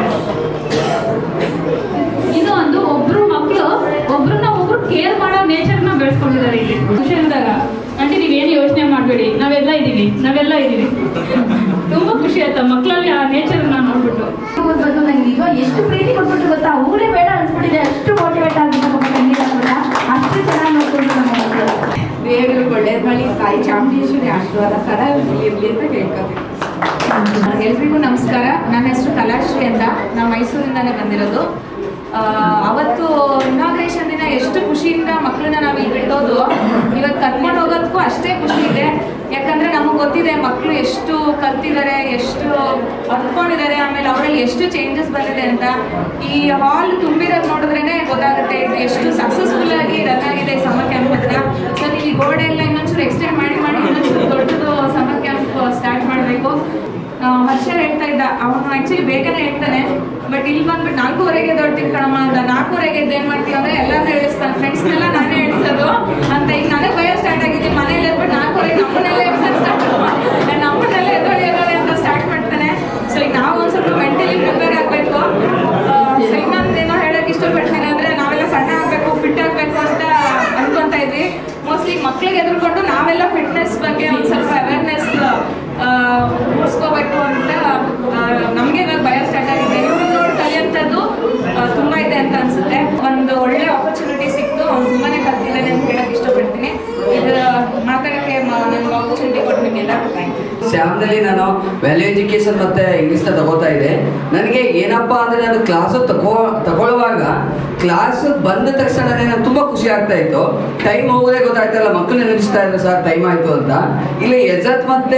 ಇದು ಒಂದು ಒಬ್ರು ಮಕ್ಕಳು ಒಬ್ರನ್ನ ಒಬ್ರು ಕೇರ್ ಮಾಡೋ ನೇಚರ್ನ ಬೆಳೆಸ್ಕೊಂಡಿದ್ದಾರೆ ಇಲ್ಲಿ ಖುಷಿಯಾದಾಗ ಆಂಟಿ ನೀವೇನು ಯೋಚನೆ ಮಾಡಬೇಡಿ ನಾವೆಲ್ಲ ಇದೀವಿ ನಾವೆಲ್ಲ ಇದೀವಿ ತುಂಬಾ ಖುಷಿ ಆಯ್ತಾ ಮಕ್ಕಳಲ್ಲಿ ಆ ನೇಚರ್ ನಾನು ನೋಡ್ಬಿಟ್ಟು ಬಂದು ನಂಗೆ ಈಗ ಎಷ್ಟು ಪ್ರೀತಿ ಕೊಟ್ಬಿಟ್ಟು ಗೊತ್ತಾ ಅವರೇ ಬೇಡ ಅನ್ಸ್ಬಿಟ್ಟಿದೆ ಅಷ್ಟು ಮೋಟಿವೇಟ್ ಆಗಿದ್ದು ಪಾಪ ಖಂಡಿತ ಕೂಡ ಅಷ್ಟು ಚೆನ್ನಾಗಿ ನೋಡ್ಕೊಂಡು ನಮ್ಮ ಮಕ್ಕಳು ದೇವರು ಒಳ್ಳೆಯ ಬಳಿ ತಾಯಿ ಚಾಮುಂಡೇಶ್ವರಿ ಆಶೀರ್ವಾದ ಸದಾ ಇರಲಿ ಅಂತ ಕೇಳ್ಕೊತೀನಿ ಎಲ್ರಿಗೂ ನಮಸ್ಕಾರ ನನ್ನ ಹೆಸರು ಕಲಾಶ್ರೀ ಅಂತ ನಾವು ಮೈಸೂರಿಂದಾನೇ ಬಂದಿರೋದು ಆ, ಅವತ್ತು ಇನಾಗ್ರೇಷನ್ ದಿನ ಎಷ್ಟು ಖುಷಿಯಿಂದ ಮಕ್ಕಳನ್ನ ನಾವು ಇಲ್ಲಿ ಬಿಡೋದು ಇವತ್ತು ಕರ್ಕೊಂಡು ಹೋಗೋದಕ್ಕೂ ಅಷ್ಟೇ ಖುಷಿ ಇದೆ ಯಾಕಂದ್ರೆ ನಮಗೆ ಗೊತ್ತಿದೆ ಮಕ್ಕಳು ಎಷ್ಟು ಕಲ್ತಿದ್ದಾರೆ ಎಷ್ಟು ಅರ್ಕೊಂಡಿದ್ದಾರೆ ಆಮೇಲೆ ಅವರಲ್ಲಿ ಎಷ್ಟು ಚೇಂಜಸ್ ಬಂದಿದೆ ಅಂತ ಈ ಹಾಲ್ ತುಂಬಿರೋದು ನೋಡಿದ್ರೇನೆ ಗೊತ್ತಾಗುತ್ತೆ ಇದು ಎಷ್ಟು ಸಕ್ಸಸ್ಫುಲ್ ಆಗಿ ರನ್ ಆಗಿದೆ ಸಮ್ಮರ್ ಕ್ಯಾಂಪ್ ಹತ್ರ ಸೊ ನೀವು ಈ ಗೋಡೆ ಎಲ್ಲ ಇನ್ನೊಂಚೂರು ಎಕ್ಸ್ಟೆಂಡ್ ಮಾಡಿ ಮಾಡಿ ಇನ್ನೊಂಚೂರು ದೊಡ್ಡದು ಸಮ್ಮರ್ ಕ್ಯಾಂಪ್ ಸ್ಟಾರ್ಟ್ ಮಾಡಬೇಕು ಹರ್ಷ ಹೇಳ್ತಾ ಇದ್ದ ಅವನು ಆಕ್ಚುಲಿ ಬೇಗನೆ ಹೇಳ್ತಾನೆ ಬಟ್ ಇಲ್ಲಿ ಬಂದ್ಬಿಟ್ಟು ನಾಲ್ಕೂವರೆಗೆ ದೊಡ್ಡ ಕಣಮ್ಮ ಅಂತ ನಾಲ್ಕೂವರೆಗೆ ಎದ್ದು ಏನ್ ಮಾಡ್ತೀವಿ ಅಂದ್ರೆ ಎಲ್ಲಾನು ಹೇಳಿಸ್ತಾನೆ ಫ್ರೆಂಡ್ಸ್ನೆಲ್ಲ ನಾನೇ ಹೇಳ್ಸೋದು ಅಂತ ಈಗ ನನಗೆ ಭಯ ಸ್ಟಾರ್ಟ್ ಆಗಿದೆ ಮನೇಲಿ ಎದ್ಬಿಟ್ಟು ನಾಲ್ಕೂವರೆಗೆ ನಮ್ಮನ್ನೆಲ್ಲ ಎಬ್ಸೋದು ಸ್ಟಾರ್ಟ್ ನಮ್ಮನ್ನೆಲ್ಲ ಎದ್ದೊಳಿ ಎದ್ದೊಳಿ ಅಂತ ಸ್ಟಾರ್ಟ್ ಮಾಡ್ತಾನೆ ಸೊ ಈಗ ನಾವು ಒಂದ್ ಸ್ವಲ್ಪ ಮೆಂಟಲಿ ಪ್ರಿಪೇರ್ ಆಗಬೇಕು ಸೊ ಇನ್ನೊಂದೇನೋ ಹೇಳಕ್ ಇಷ್ಟಪಡ್ತೀನಿ ಅಂದ್ರೆ ನಾವೆಲ್ಲ ಸಣ್ಣ ಆಗ್ಬೇಕು ಫಿಟ್ ಆಗ್ಬೇಕು ಅಂತ ಅನ್ಕೊಂತ ಇದ್ವಿ ಮೋಸ್ಟ್ಲಿ ಮಕ್ಳಿಗೆ ಎದುರ್ಕೊಂಡು ನಾವೆಲ್ಲ ಫಿಟ್ನೆಸ್ ಬಗ್ಗೆ ಒಂದ್ ಸ್ವಲ್ಪ ಅವೇರ್ನೆಸ್ ಮೂಡಿಸ್ಕೋಬೇಕು ಅಂತ ನಮಗೆ ಇವಾಗ ಭಯ ಸ್ಟಾರ್ಟ್ ಆಗಿದೆ ಇವ್ರು ನೋಡಿ ಕಲಿಯಂಥದ್ದು ಆ, ತುಂಬಾ ಇದೆ ಅಂತ ಅನ್ಸುತ್ತೆ ಒಂದು ಒಳ್ಳೆ ಆಪರ್ಚುನಿಟಿ ಸಿಕ್ತು ಅವ್ನು ತುಂಬಾನೇ ಕಲ್ತಿದ್ದಾನೆ ಅಂತ ಹೇಳಕ್ ಇಷ್ಟಪಡ್ತೀನಿ ಇದರ ಮಾತಾಡಕ್ಕೆ ನನಗೆ ಆಪರ್ಚುನಿಟಿ ಕೊಟ್ಟು ನಿಮಗೆಲ್ಲ ಥ್ಯಾಂಕ್ ಯು ಸ್ಯಾಮ್ನಲ್ಲಿ ನಾನು ವ್ಯಾಲ್ಯೂ ಎಜುಕೇಶನ್ ಮತ್ತೆ ಇಂಗ್ಲಿಷ್ನ ತಗೋತಾ ಇದ್ದೆ ನನಗೆ ಏನಪ್ಪಾ ಅಂದ್ರೆ ನಾನು ಕ್ಲಾಸು ತಗೋ ತಗೊಳ್ಳುವಾಗ ಕ್ಲಾಸ್ ಬಂದ ತಕ್ಷಣನೇ ನಾನು ತುಂಬಾ ಖುಷಿ ಆಗ್ತಾ ಇತ್ತು ಟೈಮ್ ಹೋಗೋದೇ ಗೊತ್ತಾಯ್ತಲ್ಲ ಮಕ್ಕಳು ನೆನಪಿಸ್ತಾ ಇದ್ರು ಸರ್ ಟೈಮ್ ಆಯ್ತು ಅಂತ ಇಲ್ಲಿ ಯಜತ್ ಮತ್ತೆ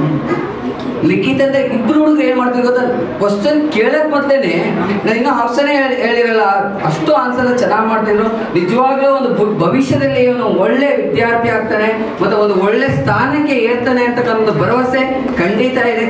ಲಿಖಿತ್ ಅಂತ ಇಬ್ರು ಹುಡುಗರು ಏನ್ ಮಾಡ್ತೀವಿ ಗೊತ್ತಾ ಕ್ವಶನ್ ಕೇಳಕ್ ಮೊದ್ಲೇನೆ ನಾನು ಇನ್ನೂ ಆಪ್ಷನ್ ಹೇಳಿರಲ್ಲ ಅಷ್ಟು ಆನ್ಸರ್ ಚೆನ್ನಾಗಿ ಮಾಡ್ತಿದ್ರು ನಿಜವಾಗ್ಲೂ ಒಂದು ಭ- ಭವಿಷ್ಯದಲ್ಲಿ ಇವನು ಒಳ್ಳೆ ವಿದ್ಯಾರ್ಥಿ ಆಗ್ತಾನೆ ಮತ್ತೆ ಒಂದು ಒಳ್ಳೆ ಸ್ಥಾನಕ್ಕೆ ಏರ್ತಾನೆ ಅಂತಕ್ಕಂಥ ಒಂದು ಭರವಸೆ ಖಂಡಿತ ಇದೆ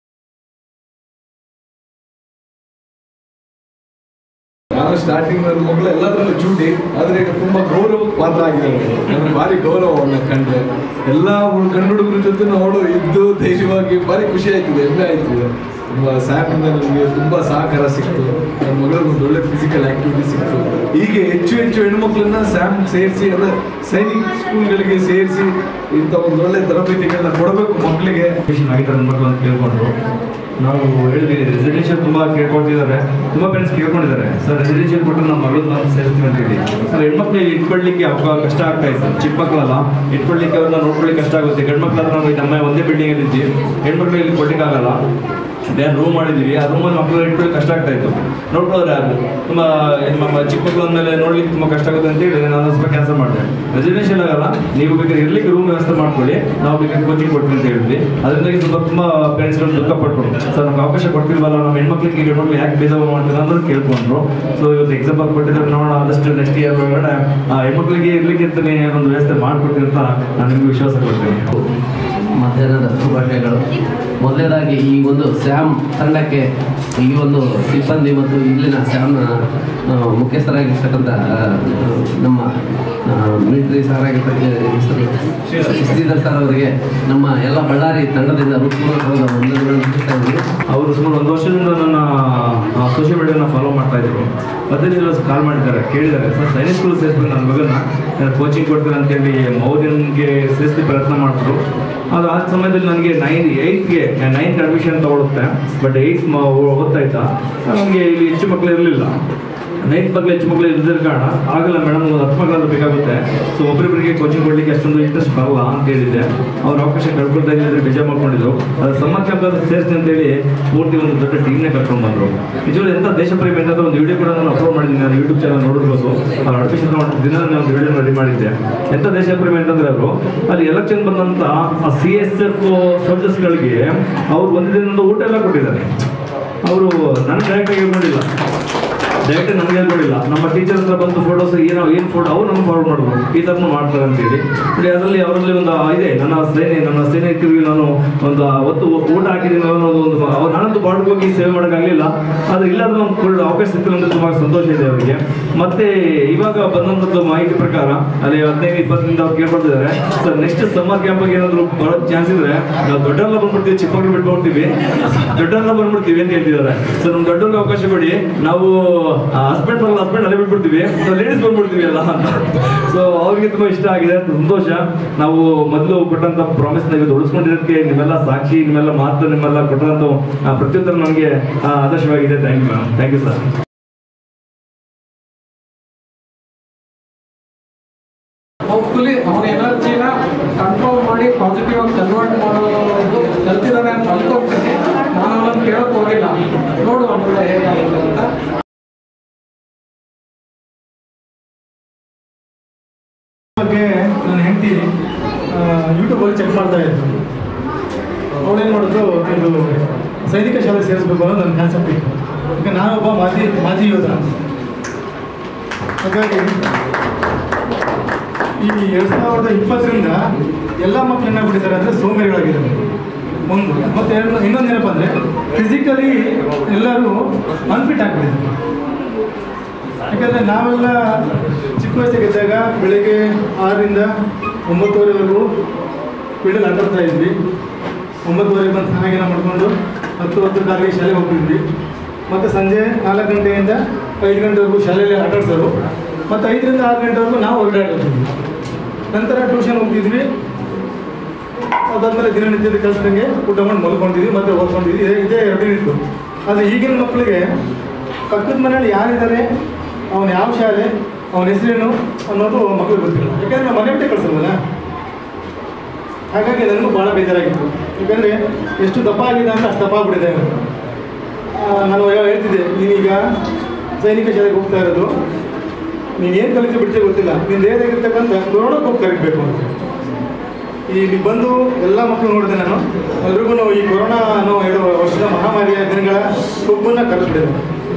ನಾನು ಸ್ಟಾರ್ಟಿಂಗ್ ನನ್ನ ಮಗಳು ಎಲ್ಲದರಲ್ಲೂ ಚೂಟಿ ಆದರೆ ಈಗ ತುಂಬ ಗೌರವಕ್ಕೆ ಪಾತ್ರ ಆಗಿದ್ದಾಳೆ ನನಗೆ ಭಾರಿ ಗೌರವ ಅವನ್ನ ಕಂಡ್ರೆ ಎಲ್ಲ ಹುಡ್- ಗಂಡು ಹುಡುಗರ ಜೊತೆ ಅವಳು ಇದ್ದು ಧೈರ್ಯವಾಗಿ ಭಾರಿ ಖುಷಿ ಆಯ್ತಿದೆ ಹೆಮ್ಮೆ ಆಯ್ತಿದೆ ತುಂಬ ಸ್ಯಾಮಿಂದ ನನಗೆ ತುಂಬ ಸಹಕಾರ ಸಿಕ್ತು ನನ್ನ ಮಗಳಿಗೆ ಒಂದು ಒಳ್ಳೆ ಫಿಸಿಕಲ್ ಆಕ್ಟಿವಿಟಿ ಸಿಕ್ತು ಹೀಗೆ ಹೆಚ್ಚು ಹೆಚ್ಚು ಹೆಣ್ಮಕ್ಳನ್ನ ಸ್ಯಾಮ್ ಸೇರಿಸಿ ಅಂದರೆ ಸೈನಿಕ್ ಸ್ಕೂಲ್ಗಳಿಗೆ ಸೇರಿಸಿ ಇಂಥ ಒಂದು ಒಳ್ಳೆ ತರಬೇತಿಗಳನ್ನ ಕೊಡಬೇಕು ಮಕ್ಕಳಿಗೆ ಆಗಿದ್ದಾರೆ ನನ್ನ ಮಕ್ಕಳು ಅಂತ ಕೇಳ್ಕೊಂಡ್ರು ನಾವು ಹೇಳಿದ್ವಿ ರೆಸಿಡೆನ್ಷಿಯಲ್ ತುಂಬ ಕೇಳ್ಕೊಳ್ತಿದ್ದಾರೆ ತುಂಬ ಪೇರೆಂಟ್ಸ್ ಕೇಳ್ಕೊಂಡಿದ್ದಾರೆ ಸರ್ ರೆಸಿಡೆನ್ಷಿಯಲ್ ಕೊಟ್ಟರೆ ನಮ್ಮ ಮಗಳು ನಾವು ಸೇರಿಸ್ತೀವಿ ಅಂತ ಹೇಳಿ ಸರ್ ಹೆಣ್ಮಕ್ಳು ಇಟ್ಕೊಳ್ಳಿಕ್ಕೆ ಅವಾಗ ಕಷ್ಟ ಆಗ್ತಾ ಇತ್ತು ಚಿಕ್ಕ ಮಕ್ಕಳಲ್ಲ ಇಟ್ಕೊಳ್ಳಿಕ್ಕೆ ಅವ್ರನ್ನ ನೋಡ್ಕೊಳ್ಳಿಕ್ಕೆ ಕಷ್ಟ ಆಗುತ್ತೆ ಗಂಡು ಮಕ್ಕಳಾದ್ರೆ ನಾವು ನಮ್ಮ ಒಂದೇ ಬಿಲ್ಡಿಂಗಲ್ಲಿ ಇದ್ವಿ ಹೆಣ್ಮಕ್ಳು ಇಲ್ಲಿ ಕೊಡ್ಲಿಕ್ಕಾಗಲ್ಲ ಬೇರೆ ರೂಮ್ ಮಾಡಿದ್ವಿ ಆ ರೂಮಲ್ಲಿ ಮಕ್ಕಳು ಇಟ್ಕೊಳ್ಳಿಕ್ಕೆ ಕಷ್ಟ ಆಗ್ತಾ ಇತ್ತು ನೋಡ್ಕೊಳ್ಳೋರು ಯಾರು ತುಂಬ ನಮ್ಮ ಚಿಕ್ಕ ಮಕ್ಕಳು ಅಂದಮೇಲೆ ನೋಡ್ಲಿಕ್ಕೆ ತುಂಬ ಕಷ್ಟ ಆಗುತ್ತೆ ಅಂತ ಹೇಳಿ ನಾನು ಸ್ವಲ್ಪ ಕ್ಯಾನ್ಸಲ್ ಮಾಡಿದೆ ರೆಸಿಡೆನ್ಷಿಯಲ್ ಆಗಲ್ಲ ನೀವು ಬೇಕಾದ್ರೆ ಇರ್ಲಿಕ್ಕೆ ರೂಮ್ ವ್ಯವಸ್ಥೆ ಮಾಡ್ಕೊಳ್ಳಿ ನಾವು ಬೇಕಾದ್ರೆ ಕೋಚಿಂಗ್ ಕೊಡ್ತೀವಿ ಅಂತ ಹೇಳಿದ್ವಿ ಅದರಿಂದಾಗಿ ತುಂಬ ತುಂಬ ಪೇರೆಂಟ್ಸ್ಗಳು ದುಃಖ ಪಟ್ರು ಸರ್ ನಮ್ಗೆ ಅವಕಾಶ ಕೊಡ್ತಿಲ್ವಲ್ಲ ನಮ್ಮ ಹೆಣ್ಮಕ್ಳಿಗೆ ಹೆಣ್ಮಕ್ಳು ಯಾಕೆ ಬೇಜಾರು ಮಾಡ್ತೀರಾ ಅಂತ ಕೇಳ್ಕೊಂಡ್ರು ಸೊ ಇವತ್ತು ಎಕ್ಸಾಮ್ ಕೊಟ್ಟಿದ್ರೆ ನೋಡೋಣ ಆದಷ್ಟು ನೆಕ್ಸ್ಟ್ ಇಯರ್ ಒಳಗಡೆ ಆ ಹೆಣ್ಮಕ್ಳಿಗೆ ಇರ್ಲಿಕ್ಕೆ ಅಂತಾನೆ ಒಂದು ವ್ಯವಸ್ಥೆ ಮಾಡ್ಕೊಡ್ತೀನಿ ಅಂತ ನಾನು ನಿಮ್ಗೆ ವಿಶ್ವಾಸ ಕೊಡ್ತೀನಿ ಮಧ್ಯಾಹ್ನದ ಶುಭಾಶಯಗಳು ಮೊದಲನೇದಾಗಿ ಈ ಒಂದು ಸ್ಯಾಮ್ ತಂಡಕ್ಕೆ ಈ ಒಂದು ಸಿಬ್ಬಂದಿ ಮತ್ತು ಇಲ್ಲಿನ ಸ್ಯಾಮ್ನ ಆ, ಮುಖ್ಯಸ್ಥರಾಗಿರ್ತಕ್ಕಂಥ ಆ, ನಮ್ಮ ಮಿಲಿಟರಿ ಸರ್ ಆಗಿರ್ತಕ್ಕ ಹೆಸರು ಶ್ರೀಧರ್ ಸರ್ ಅವರಿಗೆ ನಮ್ಮ ಎಲ್ಲ ಬಳ್ಳಾರಿ ತಂಡದಿಂದ ಹೃತ್ಪೂರ್ವಕವಾದ ವಂದನೆಗಳನ್ನು ತಿಳಿಸ್ತಾ ಇದ್ದೀನಿ ಅವರು ಸುಮಾರು ಒಂದು ವರ್ಷದಿಂದ ನನ್ನ ಸೋಷಿಯಲ್ ಮೀಡಿಯಾನ ಫಾಲೋ ಮಾಡ್ತಾ ಇದ್ರು ಹದಿನೈದು ದಿವಸ ಕಾಲ್ ಮಾಡಿದ್ದಾರೆ ಕೇಳಿದ್ದಾರೆ ಸರ್ ಸೈನಿಕ್ ಸ್ಕೂಲ್ ಸೇರಿಸ್ಬೇಕು ನನ್ನ ಮಗನ ಕೋಚಿಂಗ್ ಕೊಡ್ತೀನಿ ಅಂತೇಳಿ ಮೌರ್ಯನ್ಗೆ ಸೇರಿಸಿ ಪ್ರಯತ್ನ ಮಾಡಿದ್ರು ಅದು ಆ ಸಮಯದಲ್ಲಿ ನನಗೆ ನೈನ್ ಏಯ್ತ್ಗೆ ನೈನ್ತ್ ಅಡ್ಮಿಷನ್ ತಗೊಳುತ್ತೆ ಬಟ್ ಏಯ್ತ್ ಓದ್ತಾ ಇದ್ದ ನನಗೆ ಇಲ್ಲಿ ಹೆಚ್ಚು ಮಕ್ಕಳು ಇರಲಿಲ್ಲ ನೈಟ್ ಮಕ್ಕಳು ಹೆಚ್ಚು ಮಕ್ಕಳು ಇದ್ದಿದ್ದ ಕಾರಣ ಆಗಲ್ಲ ಮೇಡಮ್ ಒಂದು ಹತ್ತು ಮಕ್ಕಳಾದ್ರೂ ಬೇಕಾಗುತ್ತೆ ಸೊ ಒಬ್ಬರಿಬ್ಬರಿಗೆ ಕೋಚಿಂಗ್ ಕೊಡ್ಲಿಕ್ಕೆ ಅಷ್ಟೊಂದು ಇಂಟ್ರೆಸ್ಟ್ ಬರಲ್ಲ ಅಂತ ಹೇಳಿದ್ದೆ ಅವ್ರ ಅವಕಾಶ ಕಳ್ಕೊಳ್ತಾ ಇದ್ದಿದ್ರೆ ಬೇಜಾರು ಮಾಡ್ಕೊಂಡಿದ್ರು ಅದು ಸಮ್ಮರ್ ಕ್ಯಾಂಪ್ ಸೇರಿಸಿ ಅಂತೇಳಿ ಪೂರ್ತಿ ಒಂದು ದೊಡ್ಡ ಟೀಮ್ನೇ ಕರ್ಕೊಂಡು ಬಂದರು ನಿಜವಾಗ್ಲೂ ಎಂಥ ದೇಶ ಪ್ರೇಮಿ ಅಂತ ಒಂದು ವಿಡಿಯೋ ಕೂಡ ನಾನು ಅಪ್ಲೋಡ್ ಮಾಡಿದ್ದೀನಿ ನಾನು ಯೂಟ್ಯೂಬ್ ಚಾನಲ್ ನೋಡಿರ್ಬೋದು ಅವ್ರ ಅಡ್ಮಿಷನ್ ತಗೊಂಡು ದಿನ ನಾನು ಒಂದು ವಿಡಿಯೋ ರೆಡಿ ಮಾಡಿದ್ದೆ ಎಂಥ ದೇಶ ಪ್ರೇಮಿ ಅಂತಂದ್ರೆ ಅವರು ಅಲ್ಲಿ ಎಲೆಕ್ಷನ್ ಬಂದಂತ ಆ ಸಿ ಎಸ್ ಎಫ್ ಸೋಲ್ಜರ್ಸ್ಗಳಿಗೆ ಅವ್ರು ಒಂದು ದಿನದ ಊಟ ಎಲ್ಲ ಕೊಟ್ಟಿದ್ದಾರೆ ಅವರು ನನ್ನ ಡೈರೆಕ್ಟಾಗಿ ಹೇಳ್ಕೊಂಡಿಲ್ಲ ಡೈರೆಕ್ಟ್ ನಮಗೆ ಹೇಳ್ಕೊಡಿಲ್ಲ ನಮ್ಮ ಟೀಚರ್ ಹತ್ರ ಬಂದು ಫೋಟೋಸ್ ಏನೋ ಏನು ಫೋಟೋ ಅವ್ರು ನಮ್ಗೆ ಫಾರ್ವರ್ಡ್ ಮಾಡಿದ್ರು ಈ ಥರನೂ ಮಾಡ್ತಾರೆ ಅಂತೇಳಿ ನೋಡಿ ಅದರಲ್ಲಿ ಅವರಲ್ಲಿ ಒಂದು ಇದೆ ನನ್ನ ಸೇನೆ ನನ್ನ ಸೈನಿಕರಿಗೆ ನಾನು ಒಂದು ಅವತ್ತು ಊಟ ಹಾಕಿದ್ದೀನಿ ಅನ್ನೋದು ಒಂದು ಅವ್ರು ನಾನಂತೂ ಬಾರ್ಡ್ಗೆ ಹೋಗಿ ಸೇವೆ ಮಾಡೋಕ್ಕಾಗಲಿಲ್ಲ ಆದರೆ ಇಲ್ಲಾದ್ರೂ ನಮ್ಗೆ ಕೊಡೋ ಅವಕಾಶ ಸಿಕ್ಕಿಲ್ಲ ಅಂತ ತುಂಬ ಸಂತೋಷ ಇದೆ ಅವರಿಗೆ ಮತ್ತೆ ಇವಾಗ ಬಂದಂಥದ್ದು ಮಾಹಿತಿ ಪ್ರಕಾರ ಅಲ್ಲಿ ಹದಿನೈದು ಇಪ್ಪತ್ತರಿಂದ ಅವ್ರು ಕೇಳ್ಕೊಳ್ತಿದ್ದಾರೆ ಸರ್ ನೆಕ್ಸ್ಟ್ ಸಮ್ಮರ್ ಕ್ಯಾಂಪಿಗೆ ಏನಾದರೂ ಬರೋ ಚಾನ್ಸ್ ಇದ್ರೆ ನಾವು ದೊಡ್ಡವರೆಲ್ಲ ಬಂದ್ಬಿಡ್ತೀವಿ ಚಿಕ್ಕಮಕ್ಳು ಬಿಟ್ಕೊಡ್ತೀವಿ ದೊಡ್ಡವರೆಲ್ಲ ಬಂದ್ಬಿಡ್ತೀವಿ ಅಂತ ಹೇಳ್ತಿದ್ದಾರೆ ಸರ್ ನಮ್ಗೆ ದೊಡ್ಡವ್ರಿಗೆ ಅವಕಾಶ ಕೊಡಿ ನಾವು ಹಸ್ಬೆಂಡ್ ಬರಲ್ಲ ಹಸ್ಬೆಂಡ್ ಅಲ್ಲೇ ಬಿಟ್ಬಿಡ್ತೀವಿ ಲೇಡೀಸ್ ಬಂದ್ಬಿಡ್ತೀವಿ ಎಲ್ಲ ಅಂತ ಸೊ ಅವ್ರಿಗೆ ತುಂಬಾ ಇಷ್ಟ ಆಗಿದೆ ಸಂತೋಷ ನಾವು ಮೊದಲು ಕೊಟ್ಟಂತ ಪ್ರಾಮಿಸ್ ನ ಇವತ್ತು ಉಳಿಸ್ಕೊಂಡಿರೋದಕ್ಕೆ ನಿಮ್ಮೆಲ್ಲ ಸಾಕ್ಷಿ ನಿಮ್ಮೆಲ್ಲ ಮಾತು ನಿಮ್ಮೆಲ್ಲ ಕೊಟ್ಟಂತ ಪ್ರತ್ಯುತ್ತರ ನಮಗೆ ಆ, ಆದರ್ಶವಾಗಿದೆ thank you ma'am thank you sir hopefully ಅವನ ಎನರ್ಜಿನ ಕಂಟ್ರೋಲ್ ಮಾಡಿ ಪಾಸಿಟಿವ್ ಆಗಿ ಕನ್ವರ್ಟ್ ಮಾಡೋದು ಕಲ್ತಿದ್ದಾನೆ ಅಂತ ಅನ್ಕೊಂತೀನಿ ನಾನು ಅವನನ್ನು ಕೇಳಕ್ ಹೋಗಿಲ್ಲ ನೋಡು ಅವನಿಂದ ಹೇಗಾಗುತ್ತೆ ಅಂತ ಬಗ್ಗೆ ನನ್ನ ಹೆಂಡತಿ ಯೂಟ್ಯೂಬಲ್ಲಿ ಚೆಕ್ ಮಾಡ್ತಾ ಇದ್ರು ಅವಳೇನು ಮಾಡಿದ್ರು ಇದು ಸೈನಿಕ ಶಾಲೆ ಸೇರಿಸ್ಬೇಕು ಅನ್ನೋದು ನನ್ನ ಕಾನ್ಸೆಪ್ಟ್ ಇತ್ತು ಈಗ ನಾನೊಬ್ಬ ಮಾಜಿ ಮಾಜಿ ಯೋಧ ಹಾಗಾಗಿ ಈ ಎರಡು ಸಾವಿರದ ಇಪ್ಪತ್ತರಿಂದ ಎಲ್ಲ ಮಕ್ಕಳು ಏನಾಗ್ಬಿಟ್ಟಿದ್ದಾರೆ ಅಂದರೆ ಸೋಮೇರಿಗಳಾಗಿದ್ದಾರೆ ಒಂದು ಮತ್ತೆ ಎರಡು ಇನ್ನೊಂದು ಏನಪ್ಪ ಅಂದರೆ ಫಿಸಿಕಲಿ ಎಲ್ಲರೂ ಅನ್ಫಿಟ್ ಆಗಿಬಿಟ್ಟಿದ್ದಾರೆ ಯಾಕಂದರೆ ನಾವೆಲ್ಲ ಚಿಕ್ಕ ವಯಸ್ಸಿಗಿದ್ದಾಗ ಬೆಳಿಗ್ಗೆ ಆರರಿಂದ ಒಂಬತ್ತುವರೆವರೆಗೂ ಫೀಲ್ಡಲ್ಲಿ ಆಟಾಡ್ತಾ ಇದ್ವಿ ಒಂಬತ್ತುವರೆಗೆ ಬಂದು ಸ್ನಾನ ಮಾಡಿಕೊಂಡು ಹತ್ತು ಹತ್ತು ಕಾಲಿಗೆ ಶಾಲೆಗೆ ಹೋಗ್ತಿದ್ವಿ ಮತ್ತು ಸಂಜೆ ನಾಲ್ಕು ಗಂಟೆಯಿಂದ ಐದು ಗಂಟೆವರೆಗೂ ಶಾಲೆಯಲ್ಲಿ ಆಟಾಡ್ಸೋರು ಮತ್ತು ಐದರಿಂದ ಆರು ಗಂಟೆವರೆಗೂ ನಾವು ಹೊರಗಡೆ ಆಟಾಡ್ತಿದ್ವಿ ನಂತರ ಟ್ಯೂಷನ್ ಹೋಗ್ತಿದ್ವಿ ಅದಾದಮೇಲೆ ದಿನನಿತ್ಯದ ಕೆಲಸದಂಗೆ ಊಟ ಮಾಡಿ ಮಲ್ಕೊಂಡಿದ್ವಿ ಮತ್ತು ಓದ್ಕೊಂಡಿದ್ವಿ ಇದೇ ಇದೇ ಎರಡು ಇತ್ತು ಆದರೆ ಈಗಿನ ಮಕ್ಕಳಿಗೆ ಪಕ್ಕದ ಮನೇಲಿ ಯಾರಿದ್ದಾರೆ ಅವನು ಯಾವ ಶಾಲೆ ಅವನ ಹೆಸರೇನು ಅನ್ನೋದು ಮಕ್ಕಳಿಗೆ ಗೊತ್ತಿಲ್ಲ ಯಾಕಂದರೆ ನಾವು ಮನೆ ಬಿಟ್ಟೆ ಕಳಿಸಲ್ವಲ್ಲ ಹಾಗಾಗಿ ನನಗೂ ಭಾಳ ಬೇಜಾರಾಗಿತ್ತು ಯಾಕಂದರೆ ಎಷ್ಟು ದಪ್ಪ ಆಗಿದೆ ಅಂತ ಅಷ್ಟು ದಪ್ಪ ಆಗ್ಬಿಟ್ಟಿದೆ ಆ, ನಾನು ಯಾವಾಗ ಹೇಳ್ತಿದ್ದೆ ನೀನೀಗ ಸೈನಿಕ ಶಾಲೆಗೆ ಹೋಗ್ತಾ ಇರೋದು ನೀನು ಏನು ಕಲಿತು ಬಿಡ್ತೀಯ ಗೊತ್ತಿಲ್ಲ ನಿನ್ನ ದೇಹದಾಗಿರ್ತಕ್ಕಂಥ ಕೊರೋನಾಕ್ಕೆ ಹೋಗಿ ಕಲಿಬೇಕು ಅಂತ ಇಲ್ಲಿ ಬಂದು ಎಲ್ಲ ಮಕ್ಕಳು ನೋಡಿದೆ ನಾನು ಎಲ್ರಿಗೂ ಈ ಕೊರೋನಾ ಅನ್ನೋ ಎರಡು ವರ್ಷದ ಮಹಾಮಾರಿಯ ದಿನಗಳ ಕೊಬ್ಬನ್ನು ಕಲಿಸ್ಬಿಟ್ಟಿದೆ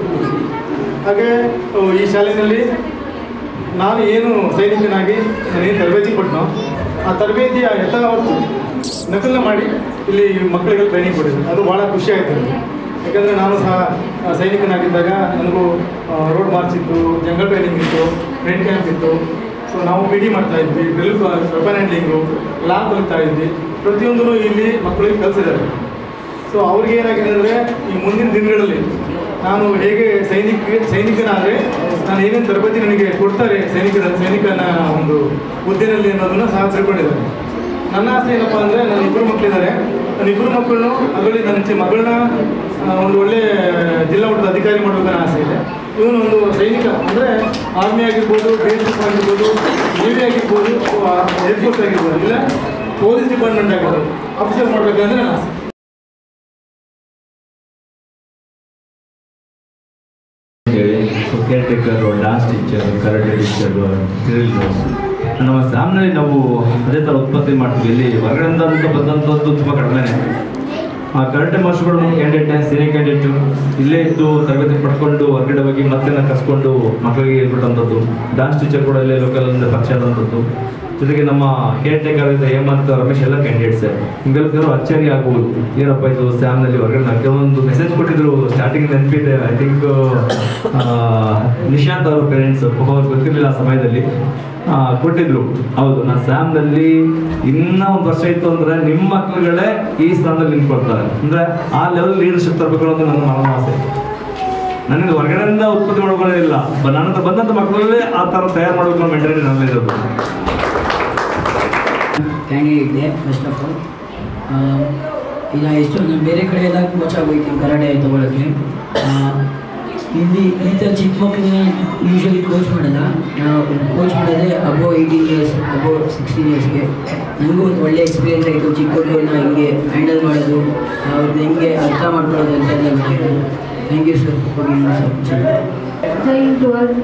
ಹಾಗೆ ಅಹ್, ಈ ಶಾಲೆಯಲ್ಲಿ ನಾನು ಏನು ಸೈನಿಕನಾಗಿ ನಾನೇನು ತರಬೇತಿ ಕೊಟ್ಟನೋ ಆ ತರಬೇತಿಯ ಯಥಾವತ್ತು ನಕಲನ್ನ ಮಾಡಿ ಇಲ್ಲಿ ಮಕ್ಕಳಿಗೆ ಟ್ರೈನಿಂಗ್ ಕೊಟ್ಟಿದ್ದೆ ಅದು ಭಾಳ ಖುಷಿ ಆಯಿತು ಯಾಕಂದರೆ ನಾನು ಸಹ ಆ, ಸೈನಿಕನಾಗಿದ್ದಾಗ ನನಗೂ ರೋಡ್ ಮಾರ್ಚ್ ಇತ್ತು ಜಂಗಲ್ ಟ್ರೈನಿಂಗ್ ಇತ್ತು ಟ್ರೈನ್ ಕ್ಯಾಂಪ್ ಇತ್ತು ಸೊ ನಾವು ಪಿ ಡಿ ಮಾಡ್ತಾ ಇದ್ವಿ ಡ್ರಿಲ್ ವೆಪನ್ ಹ್ಯಾಂಡ್ಲಿಂಗು ಲ್ಯಾಬ್ ಕಲಿತಾ ಇದ್ವಿ ಪ್ರತಿಯೊಂದೂ ಇಲ್ಲಿ ಮಕ್ಕಳಿಗೆ ಕಲಿಸಿದ್ದಾರೆ ಸೊ ಅವ್ರಿಗೆ ಏನಾಗಿದೆ ಅಂದರೆ ಈ ಮುಂದಿನ ದಿನಗಳಲ್ಲಿ ನಾನು ಹೇಗೆ ಸೈನಿಕ ಸೈನಿಕನಾದರೆ ನಾನು ಏನೇನು ತರಬೇತಿ ನನಗೆ ಕೊಡ್ತಾರೆ ಸೈನಿಕರ ಸೈನಿಕನ ಒಂದು ಹುದ್ದೆನಲ್ಲಿ ಅನ್ನೋದನ್ನು ಸಹ ತಿಳ್ಕೊಂಡಿದ್ದಾರೆ ನನ್ನ ಆಸೆ ಏನಪ್ಪ ಅಂದರೆ ನನ್ನ ಇಬ್ಬರು ಮಕ್ಕಳಿದ್ದಾರೆ ನನ್ನ ಇಬ್ಬರು ಮಕ್ಕಳನ್ನು ಅದರಲ್ಲಿ ನನ್ನ ಚಿ- ಮಗಳನ್ನ ಆ, ಒಂದು ಒಳ್ಳೆ ಜಿಲ್ಲಾ ಮಟ್ಟದ ಅಧಿಕಾರಿ ಮಾಡಬೇಕನ್ನೋ ಆಸೆ ಇದೆ ಇವನು ಒಂದು ಸೈನಿಕ ಅಂದರೆ ಆರ್ಮಿ ಆಗಿರ್ಬೋದು ಬಿ ಎಸ್ ಎಫ್ ಆಗಿರ್ಬೋದು ನೇವಿ ಆಗಿರ್ಬೋದು ಏರ್ಫೋರ್ಸ್ ಆಗಿರ್ಬೋದು ಇಲ್ಲ ಪೊಲೀಸ್ ಡಿಪಾರ್ಟ್ಮೆಂಟ್ ಆಗಿರ್ಬೋದು ಆಫೀಸರ್ ಮಾಡಬೇಕಂದ್ರೆ ನನ್ನ ಆಸೆ ಹೇಳಿ caretaker dance teacher karate teacher drill ನಮ್ಮ ಸ್ಯಾಮ್ನಲ್ಲಿ ನಾವು ಅದೇ ಥರ ಉತ್ಪತ್ತಿ ಮಾಡ್ತೀವಿ ಇಲ್ಲಿ ಹೊರಗಡೆಯಿಂದ ಅಂತ ಬಂದಂಥದ್ದು ತುಂಬ ಕಡಿಮೆನೆ ಆ ಕರಾಟೆ ಮಾಸ್ಟರ್ಗಳು ಕ್ಯಾಂಡಿಡೇಟ್ ಸೀನಿಯರ್ ಕ್ಯಾಂಡಿಡೇಟು ಇಲ್ಲೇ ಇದ್ದು ತರಬೇತಿ ಪಡ್ಕೊಂಡು ಹೊರಗಡೆ ಹೋಗಿ ಮತ್ತೆ ಕಸ್ಕೊಂಡು ಮಕ್ಕಳಿಗೆ ಹೇಳ್ಬಿಟ್ಟಂಥದ್ದು ಡಾನ್ಸ್ ಟೀಚರ್ ಕೂಡ ಇಲ್ಲೇ ಲೋಕಲಿಂದ ಪರಿಚಯ ಆದಂಥದ್ದು ಜೊತೆಗೆ ನಮ್ಮ ಕೇರ್ ಟೇಕರ್ ಇದ್ದ ಹೇಮಂತ್ ರಮೇಶ್ ಎಲ್ಲ ಕ್ಯಾಂಡಿಡೇಟ್ಸ್ ನಿಮ್ಗೆಲ್ಲ ಕೆಲವು ಅಚ್ಚರಿ ಆಗ್ಬೋದು ಏನಪ್ಪ ಇದು ಸ್ಯಾಮ್ನಲ್ಲಿ ಹೊರಗಡೆ ನಾನು ಕೆಲವೊಂದು ಮೆಸೇಜ್ ಕೊಟ್ಟಿದ್ರು ಸ್ಟಾರ್ಟಿಂಗ್ ನೆನಪಿದೆ ಐ ಥಿಂಕ್ ನಿಶಾಂತ್ ಅವ್ರ ಪೇರೆಂಟ್ಸ್ ಅವ್ರಿಗೆ ಗೊತ್ತಿರಲಿಲ್ಲ ಆ ಸಮಯದಲ್ಲಿ ಆ, ಕೊಟ್ಟಿದ್ರು ಹೌದು ನಾನು ಸ್ಯಾಮ್ನಲ್ಲಿ ಇನ್ನ ಒಂದು ವರ್ಷ ಇತ್ತು ಅಂದ್ರೆ ನಿಮ್ಮ ಮಕ್ಕಳುಗಳೇ ಈ ಸ್ಥಾನದಲ್ಲಿ ನಿಂತ್ಕೊಳ್ತಾರೆ ಅಂದ್ರೆ ಆ ಲೆವೆಲ್ ಲೀಡರ್ಶಿಪ್ ತರಬೇಕು ಅನ್ನೋದು ನನ್ನ ಮನದ ಆಸೆ ನನಗೆ ಹೊರಗಡೆಯಿಂದ ಉತ್ಪತ್ತಿ ಮಾಡ್ಕೊಳ್ಳೋದಿಲ್ಲ ಬ- ನನ್ನ ಹತ್ರ ಬಂದಂಥ ಮಕ್ಕಳಲ್ಲೇ ಆ ಥರ ತಯಾರು ಮಾಡಬೇಕು ಅನ್ನೋ ಮೆಂಟಾಲಿಟಿ ನನ್ನಲ್ಲಿ ಇರೋದು ಕ್ಯಾಂಡಿಡೇಟ್ ಇದೆ ಫಸ್ಟ್ ಆಫ್ ಆಲ್ ಈಗ ಎಷ್ಟು ನಾನು ಬೇರೆ ಕಡೆ ಎಲ್ಲ ಕೋಚ್ ಆಗೋಯ್ತೀನಿ ಕರಾಟೆ ತಗೊಳಕ್ಕೆ ಆ, ಇಲ್ಲಿ ಈ ಥರ ಚಿಕ್ಕ ಮಕ್ಕಳನ್ನ ಯೂಶಲಿ ಕೋಚ್ ಮಾಡಲ್ಲ ನಾವು ಕೋಚ್ ಮಾಡೋದೇ above eighteen years above sixteen ಇಯರ್ಸ್ಗೆ ನನಗೂ ಒಂದು ಒಳ್ಳೆ ಎಕ್ಸ್ಪೀರಿಯನ್ಸ್ ಆಯಿತು ಚಿಕ್ಕ ಮಕ್ಕಳನ್ನ ಹಿಂಗೆ ಹ್ಯಾಂಡಲ್ ಮಾಡೋದು ಅವ್ರದ್ದು ಹೆಂಗೆ ಅರ್ಥ ಮಾಡ್ಕೊಳ್ಳೋದು ಅಂತ ಎಲ್ಲ ಗೊತ್ತಾಯಿತು ಥ್ಯಾಂಕ್ ಯು ಸರ್ ಜೈ ಟ್ವೆಲ್ವ್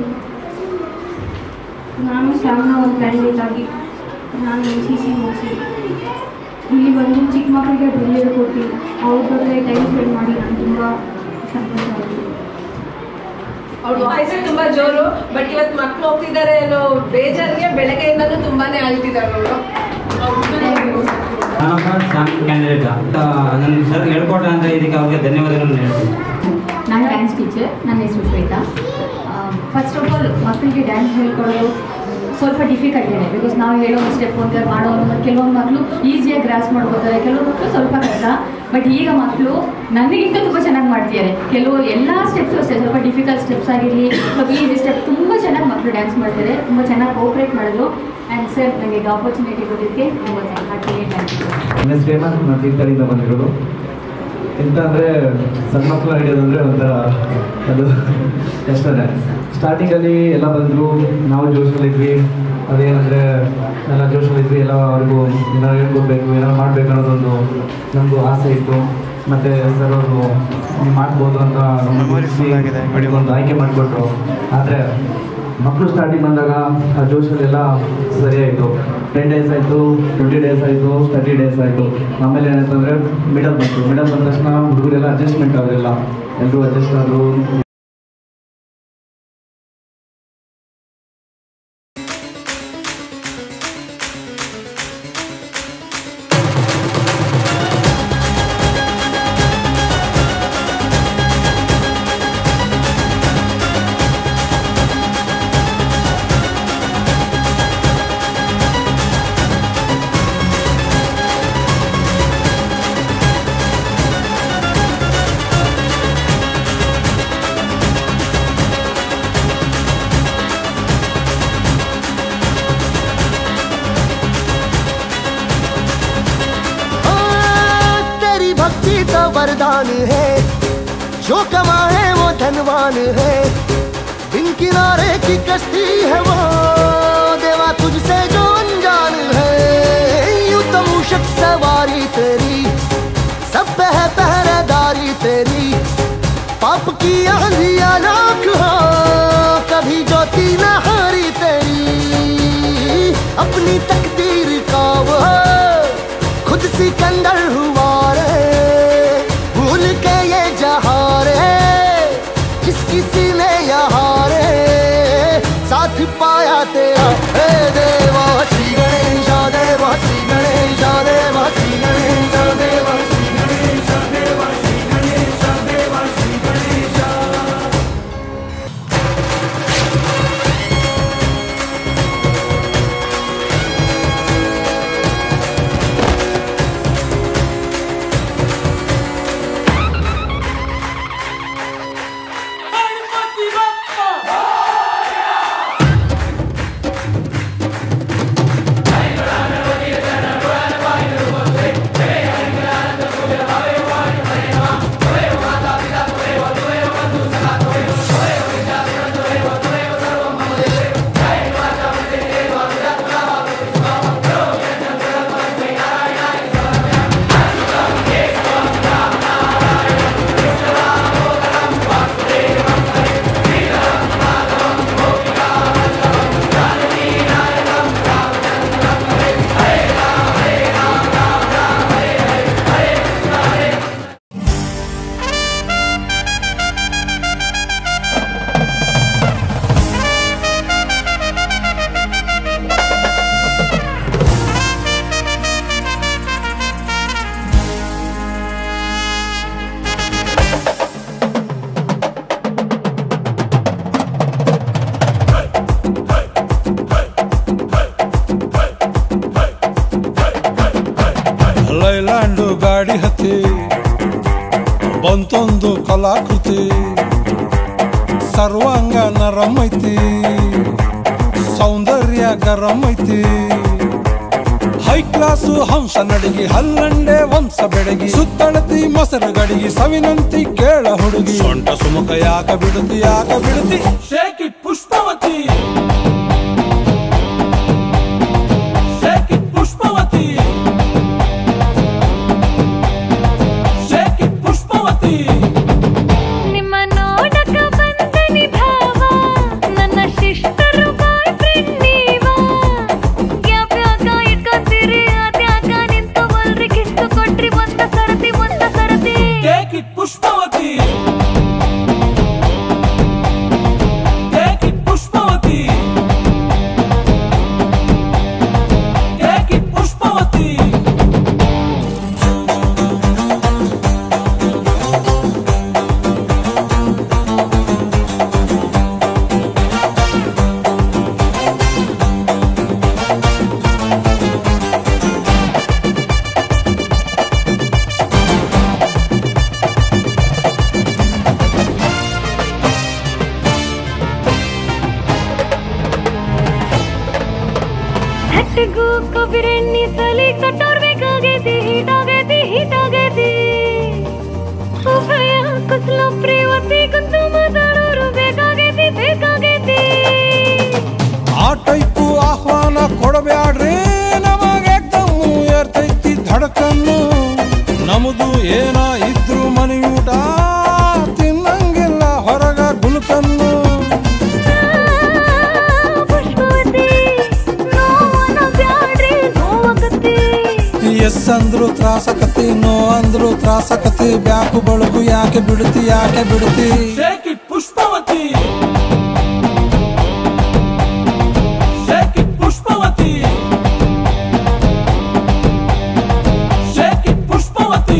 ನಾನು ಶ್ಯಾಮ್ನ ಒಂದು ಕ್ಯಾಂಡಿಡೇಟ್ ಆಗಿ ನಾನು ಎನ್ ಸಿ ಸಿ ಮುಗಿಸಿ ಇಲ್ಲಿ ಬಂದು ಚಿಕ್ಕ ಮಕ್ಕಳಿಗೆ ಡ್ರಿಲ್ ಹೇಳ್ಕೊಟ್ಟು ಅವ್ರ ಜೊತೆ ಟೈಮ್ ಸ್ಪೆಂಡ್ ಮಾಡಿ ನಾನು ತುಂಬ ಸಂತೋಷ ಆಗಿದೆ ಅವ್ರ ವಾಯ್ಸೇ ತುಂಬಾ ಜೋರು ಬಟ್ ಇವತ್ತು ಮಕ್ಳು ಹೋಗ್ತಿದ್ದಾರೆ ಅನ್ನೋ ಬೇಜಾರಿಗೆ ಬೆಳಗ್ಗೆಯಿಂದಲೂ ತುಂಬಾನೇ ಅಳ್ತಿದ್ದಾರೆ ಅವರು ನಾನೊಬ್ಬ ಸ್ಯಾಮ್ ಕ್ಯಾಂಡಿಡೇಟ್ ನನ್ನ ಸರ್ ಹೇಳ್ಕೊಟ್ಟ ಅಂತ ಇದಕ್ಕೆ ಅವ್ರಿಗೆ ಧನ್ಯವಾದಗಳನ್ನು ಹೇಳ್ತೀನಿ ನಾನು ಡ್ಯಾನ್ಸ್ ಟೀಚರ್ ನನ್ನ ಹೆಸರು ಶ್ವೇತಾ ಫಸ್ಟ್ ಆಫ್ ಆಲ್ ಮಕ್ಕಳಿಗೆ ಡ್ಯಾನ್ಸ್ ಹೇಳ್ಕೊಡೋದು ಸ್ವಲ್ಪ ಡಿಫಿಕಲ್ಟ್ ಇದೆ ಬಿಕಾಸ್ ನಾವು ಹೇಳೋ ಸ್ಟೆಪ್ ಅಂತ ಮಾಡೋದು ಮತ್ತು ಕೆಲವೊಂದು ಮಕ್ಕಳು ಈಸಿಯಾಗಿ ಗ್ರಾಸ್ ಮಾಡ್ಕೋತಾರೆ ಕೆಲವೊಂದು ಮಕ್ಕಳು ಸ್ವಲ್ಪ ಕಷ್ಟ ಬಟ್ ಈಗ ಮಕ್ಕಳು ನನಗಿಂತ ತುಂಬ ಚೆನ್ನಾಗಿ ಮಾಡ್ತಿದ್ದಾರೆ ಕೆಲವು ಎಲ್ಲ ಸ್ಟೆಪ್ಸು ಅಷ್ಟೇ ಸ್ವಲ್ಪ ಡಿಫಿಕಲ್ಟ್ ಸ್ಟೆಪ್ಸ್ ಆಗಿರಲಿ ಸ್ವಲ್ಪ ಈಸಿ ಸ್ಟೆಪ್ ತುಂಬ ಚೆನ್ನಾಗಿ ಮಕ್ಕಳು ಡ್ಯಾನ್ಸ್ ಮಾಡ್ತಾರೆ ತುಂಬ ಚೆನ್ನಾಗಿ ಕೋಪ್ರೇಟ್ ಮಾಡಿದ್ರು ಆ್ಯಂಡ್ ಸರ್ ನನಗೆ ಇದು ಆಪರ್ಚುನಿಟಿ ಕೊಟ್ಟಿದ್ದಕ್ಕೆ ತುಂಬ ಹಾರ್ಟ್ಲಿ ಥ್ಯಾಂಕ್ ಯು ನನ್ನ ಹೆಸರು ಹೇಮಂತ್ ನಾನು ತೀರ್ಥಹಳ್ಳಿಯಿಂದ ಬಂದಿರೋದು ಎಂತ ಅಂದರೆ ಸಣ್ಣ ಮಕ್ಕಳು ಹಿಡಿಯೋದಂದರೆ ಒಂಥರ ಅದು ಕಷ್ಟನೇ ಸ್ಟಾರ್ಟಿಂಗಲ್ಲಿ ಎಲ್ಲ ಬಂದರು ನಾವು ಜೋಶಲ್ಲಿದ್ವಿ ಅದೇನಂದರೆ ಎಲ್ಲ ಜೋಶಲ್ಲಿದ್ವಿ ಎಲ್ಲ ಅವ್ರಿಗೂ ಏನಾರು ಹೇಳ್ಕೊಡ್ಬೇಕು ಏನಾರು ಮಾಡಬೇಕು ಅನ್ನೋದೊಂದು ನಮಗೂ ಆಸೆ ಇತ್ತು ಮತ್ತು ಸರ್ ಅವರು ನೀವು ಮಾಡ್ಬೋದು ಅಂತ ನಮ್ಮನ್ನು ಗುರುತಿಸಿ ಒಂದು ಆಯ್ಕೆ ಮಾಡಿಕೊಟ್ರು ಆದರೆ ಮಕ್ಕಳು ಸ್ಟಾರ್ಟಿಂಗ್ ಬಂದಾಗ ಆ ಜೋಶಲ್ಲೆಲ್ಲ ಸರಿ ಆಯಿತು ಟೆನ್ ಡೇಸ್ ಆಯಿತು ಟ್ವೆಂಟಿ ಡೇಸ್ ಆಯಿತು ತರ್ಟಿ ಡೇಸ್ ಆಯಿತು ಆಮೇಲೆ ಏನಾಯ್ತಂದರೆ ಮಿಡಲ್ ಬಂತು ಮಿಡಲ್ ಬಂದ ತಕ್ಷಣ ಹುಡುಗರೆಲ್ಲ ಅಡ್ಜಸ್ಟ್ಮೆಂಟ್ ಆಗಲಿಲ್ಲ ಎಲ್ಲರೂ ಅಡ್ಜಸ್ಟ್ ಆದರು तेरी भक्ति तो वरदान है जो कमाए वो धनवान है बिन किनारे की कश्ती है वो देवा तुझसे जो अनजान है यूं तो मूषक सवारी तेरी सब पे है पहरेदारी तेरी पाप की आंधिया लाख हो कभी ज्योति न हारी तेरी अपनी तकदीर का वो खुद सिकंदर हुआ रे भूल के ये जहां रे जिस किसी ने यहाँ रे साथ पाया तेरा हे देवा श्री गणेश देवा श्री गणेश देवा श्री गणेश देवा श्री गणेश देवा श्री गणेश देवा श्री गणेश ಒಂದೊಂದು ಕಲಾಕೃತಿ ಸರ್ವಾಂಗ ನರಂ ಐತಿ ಸೌಂದರ್ಯ ಗರಂ ಐತಿ ಹೈ ಕ್ಲಾಸು ಹಂಸ ನಡಿಗೆ ಹಲ್ಲಂಡೆ ವಂಶ ಬೆಡಗಿ ಸುತ್ತಳತಿ ಮೊಸರು ಗಡಿಗೆ ಸವಿನಂತಿ ಕೇಳ ಹುಡುಗಿ ಸೊಂಟ ಸುಮುಖ ಯಾಕ ಬಿಡುತ್ತಿ ಯಾಕ ಬಿಡುತ್ತಿ shake it Pushpavati shake it Pushpavati shake it Pushpavati ನಿಮ್ಮ ನೋಡಕ ಬಂದನಿ ಭಾವ ನನ್ನ ಶಿಷ್ಟರು ಬಾಯ್ ಫ್ರೆಂಡ್ ನೀವ ಯಾವ್ಯಾಕ ಇಟ್ಕೊತೀರಿ ಅದ್ಯಾಕ ನಿಂತು ಬಲ್ರಿ ಕಿತ್ತು ಕೊಟ್ರಿ ಒಂದ ಸರತಿ ಒಂದ ಸರತಿ take it Pushpavati take it Pushpavati take it Pushpavati ಹಟ್ಟಿಗೂ ಕೊಬ್ಬಿರೆಣ್ಣಿ ಸಲಿ ಕಟ್ಟೋರ್ ಬೇಕಾಗೈತಿ ಹೀಟಾಗೈತಿ ಹೀಟಾಗೈತಿ ಉಭಯ ಕುಸಲ ಪ್ರೇವತಿ ಕುಂತು ಮಾತಾಡೋರು ಬೇಕಾಗೈತಿ ಬೇಕಾಗೈತಿ ಆ ಟೈಪು ಆಹ್ವಾನ ಕೊಡಬ್ಯಾಡ್ರಿ ನಮಗೆ ದಮ್ಮು ಏರ್ತೈತಿ ಧಡಕನ್ನು ನಮ್ದು ಏನ ಇದ್ರು ಮನೆಯೂಟ ತಿನ್ನಂಗಿಲ್ಲ ಹೊರಗ ಗುಲ್ಕನ್ನು ಪುಷ್ಪವತಿ ನೋವನ ಬ್ಯಾಡ್ರಿ ನೋವಾಗತ್ತಿ ಎಸ್ ಅಂದ್ರು ತ್ರಾಸಕತಿ ನೋ ಅಂದ್ರು ತ್ರಾಸಕತಿ ಬ್ಯಾಕು ಬಳಗು ಯಾಕೆ ಬಿಡುತ್ತಿ ಯಾಕೆ ಬಿಡುತ್ತಿ shake it Pushpavati shake it Pushpavati shake it Pushpavati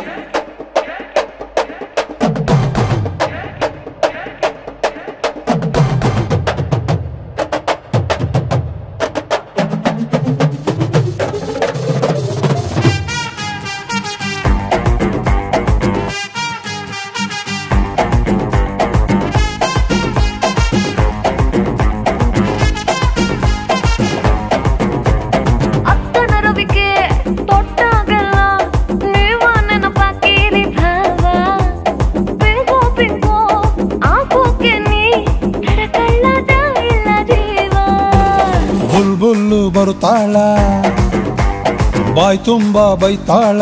ಅತ್ತನ ರವಿಕೆ ತೊಟ್ಟಾಗಲ್ಲ ನೀವ ನೆನಪಾಕಿರಿ ಭಾವ ಪಿಂಕೋ ಪಿಂಕೋ ಆಗೋಕೆ ನೀ ನಡಕಳ್ಳದ ಇಲ್ಲ ಜೀವ ಬುಲ್ ಬುಲ್ಲು ಬರುತ್ತಾಳ ಬಾಯ್ ತುಂಬ ಬೈತಾಳ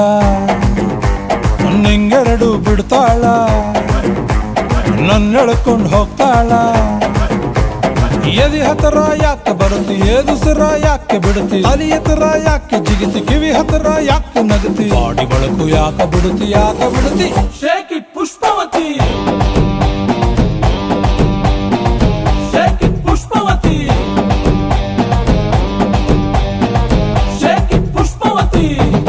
ನಿಂಗೆರಡು ಬಿಡ್ತಾಳ ನನ್ನ ಎಳ್ಕೊಂಡು ಹೋಗ್ತಾಳ ಎದಿ ಹತ್ರ ಯಾಕೆ ಬರುತ್ತಿ ಏದುಸಿರ ಯಾಕೆ ಬಿಡುತ್ತಿ ಅಲಿ ಹತ್ರ ಯಾಕೆ ಜಿಗಿತಿ ಕಿವಿ ಹತ್ರ ಯಾಕೆ ನಗತಿ ಬಾಡಿ ಬಳಕು ಯಾಕೆ ಬಿಡುತ್ತಿ ಯಾಕೆ ಬಿಡುತ್ತಿ shake it Pushpavati shake it Pushpavati shake it Pushpavati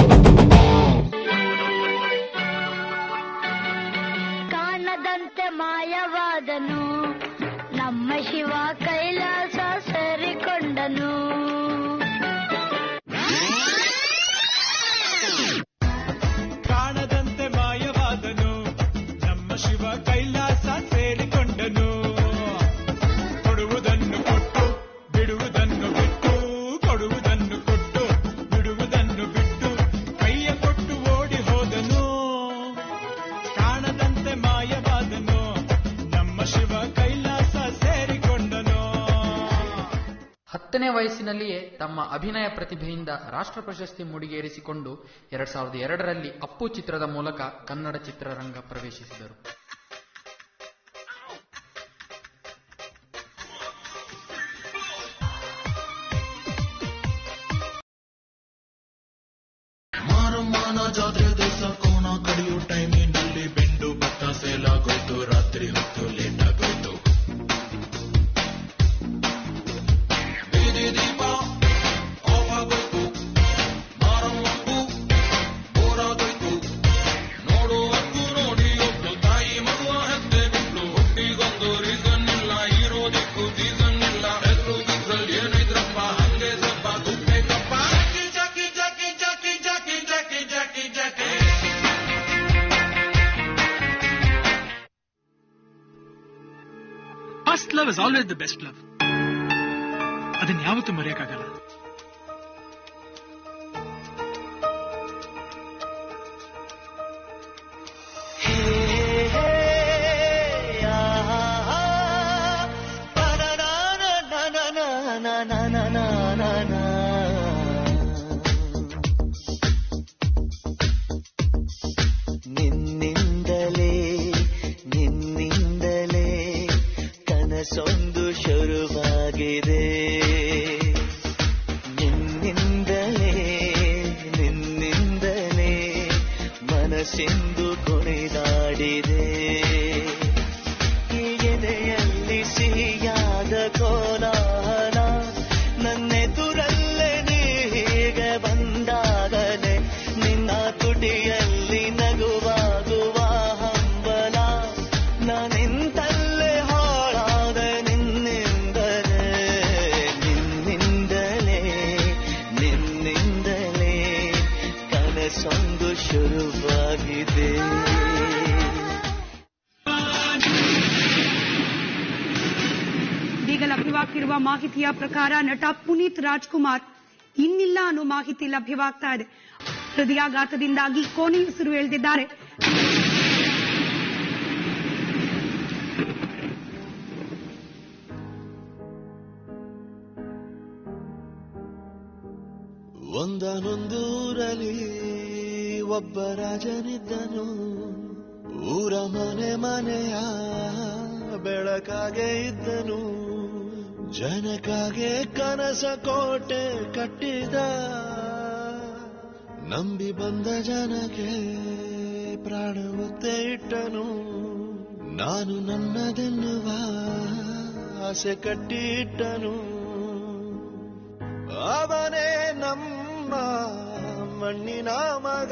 ಕಾಣದಂತೆ ಮಾಯವಾದನು ನಮ್ಮ ಶಿವ ಕೈಲಾಸ ಸೇರಿಕೊಂಡನು ಕಾಣದಂತೆ ಮಾಯವಾದನು ನಮ್ಮ ಶಿವ ಕೈಲಾಸ ಸೇರಿಕೊಂಡನು ಕೊಡುವುದನ್ನು ಕೊಟ್ಟು ಬಿಡುವುದನ್ನು ಬಿಟ್ಟು ಕೊಡುವುದನ್ನು ಕೊಟ್ಟು ಬಿಡುವುದನ್ನು ಬಿಟ್ಟು ಕೈಯ ಕೊಟ್ಟು ಓಡಿ ಹೋದನು ಕಾಣದಂತೆ ಮಾಯವಾದನು ನಮ್ಮ ಶಿವ ಕೈಲಾಸ ಸೇರಿಕೊಂಡನು ಹತ್ತನೇ ವಯಸ್ಸಿನಲ್ಲಿಯೇ ತಮ್ಮ ಅಭಿನಯ ಪ್ರತಿಭೆಯಿಂದ ರಾಷ್ಟ್ರ ಪ್ರಶಸ್ತಿ ಮುಡಿಗೇರಿಸಿಕೊಂಡು ಎರಡ್ ಸಾವಿರದ ಎರಡರಲ್ಲಿ ಅಪ್ಪು ಚಿತ್ರದ ಮೂಲಕ ಕನ್ನಡ ಚಿತ್ರರಂಗ ಪ್ರವೇಶಿಸಿದರು ಮಾರಮ್ಮನ ಜಾತ್ರೆ ದಿವಸ ಕೋಣ ಕಡಿಯೋ ಟೈಮಿನಲ್ಲಿ ಬೆಂಡು ಭತ್ತ ಸೇಲಾಗೋಯ್ತು ರಾತ್ರಿ ಹೊತ್ತು ಲೇಟ್ ಆಗೋಯ್ತು ಬೀದಿ ದೀಪ ಆಫ್ ಆಗೋಯ್ತು ಮಾರಮ್ಮಕ್ಕೂ ಬೋರಾಗೋಯ್ತು ನೋಡುವಕ್ಕೂ ನೋಡಿ ಒಬ್ಳು ತಾಯಿ ಮಗುವ ಹೆತ್ತೆ ಬಿಟ್ಲು ಹುಟ್ಟಿಗೊಂದು ರೀಸನ್ ಇಲ್ಲ ಇರೋದಿಕ್ಕೂ ಸೀಸನ್ ಇಲ್ಲ ಹೆಸರು ಗಿಸ್ಸಲ್ ಏನೈತ್ರಪ್ಪ ಹಂಗೆ ಸ್ವಲ್ಪ ಗುಪ್ಪೆ ಕಪ್ಪ Jackie Jackie Jackie Jackie Jackie Jackie Jackie first love is always the best love ಅದನ್ನ ಯಾವತ್ತೂ ಮರೆಯಕ್ಕಾಗಲ್ಲ ನಿನ್ನಿಂದಲೇ ನಿನ್ನಿಂದಲೇ ಕನಸೊಂದು ಶುರುವಾಗಿದೆ ನಿನ್ನಿಂದಲೇ ನಿನ್ನಿಂದಲೇ ಮನಸ್ಸಿಂದು ಕುಣಿದಾಡಿದೆ ಈ ಎದೆಯಲ್ಲಿ ಸಿಹಿಯಾದ ಕೋಲಾಹಲ ನನ್ನೆದುರಲ್ಲೇ ನೀ ಹೀಗೆ ಬಂದಾಗಲೇ ನಿನ್ನ ತುಟಿಯಲ್ಲಿ ನಗುವಾಗುವ ಹಂಬಲ ನಾನಿಂತಲ್ಲೇ ಹಾಳಾದ ನಿನ್ನಿಂದಲೇ ನಿನ್ನಿಂದಲೇ ನಿನ್ನಿಂದಲೇ ಕನಸೊಂದು ಶುರುವಾಗಿದೆ ಈಗ ಲಭ್ಯವಾಗ್ತಿರುವ ಮಾಹಿತಿಯ ಪ್ರಕಾರ ನಟ ಪುನೀತ್ ರಾಜ್ಕುಮಾರ್ ಇನ್ನಿಲ್ಲ ಅನ್ನೋ ಮಾಹಿತಿ ಲಭ್ಯವಾಗ್ತಾ ಇದೆ ಹೃದಯಾಘಾತದಿಂದಾಗಿ ಕೊನೆ ಹೆಸರು ಎಳೆದಿದ್ದಾರೆ ಒಂದನೊಂದೂರಲ್ಲಿ ಒಬ್ಬ ರಾಜನಿದ್ದನು ಊರ ಮನೆ ಮನೆಯ ಬೆಳಕಾಗೆ ಇದ್ದನು ಜನಕಾಗೆ ಕನಸ ಕೋಟೆ ಕಟ್ಟಿದ ನಂಬಿ ಬಂದ ಜನಕ್ಕೆ ಪ್ರಾಣ ಒತ್ತೆ ಇಟ್ಟನು ನಾನು ನನ್ನದೆನ್ನುವ ಆಸೆ ಕಟ್ಟಿಟ್ಟನು ಅವನೇ ನಮ್ಮ ಮಣ್ಣಿನ ಮಗ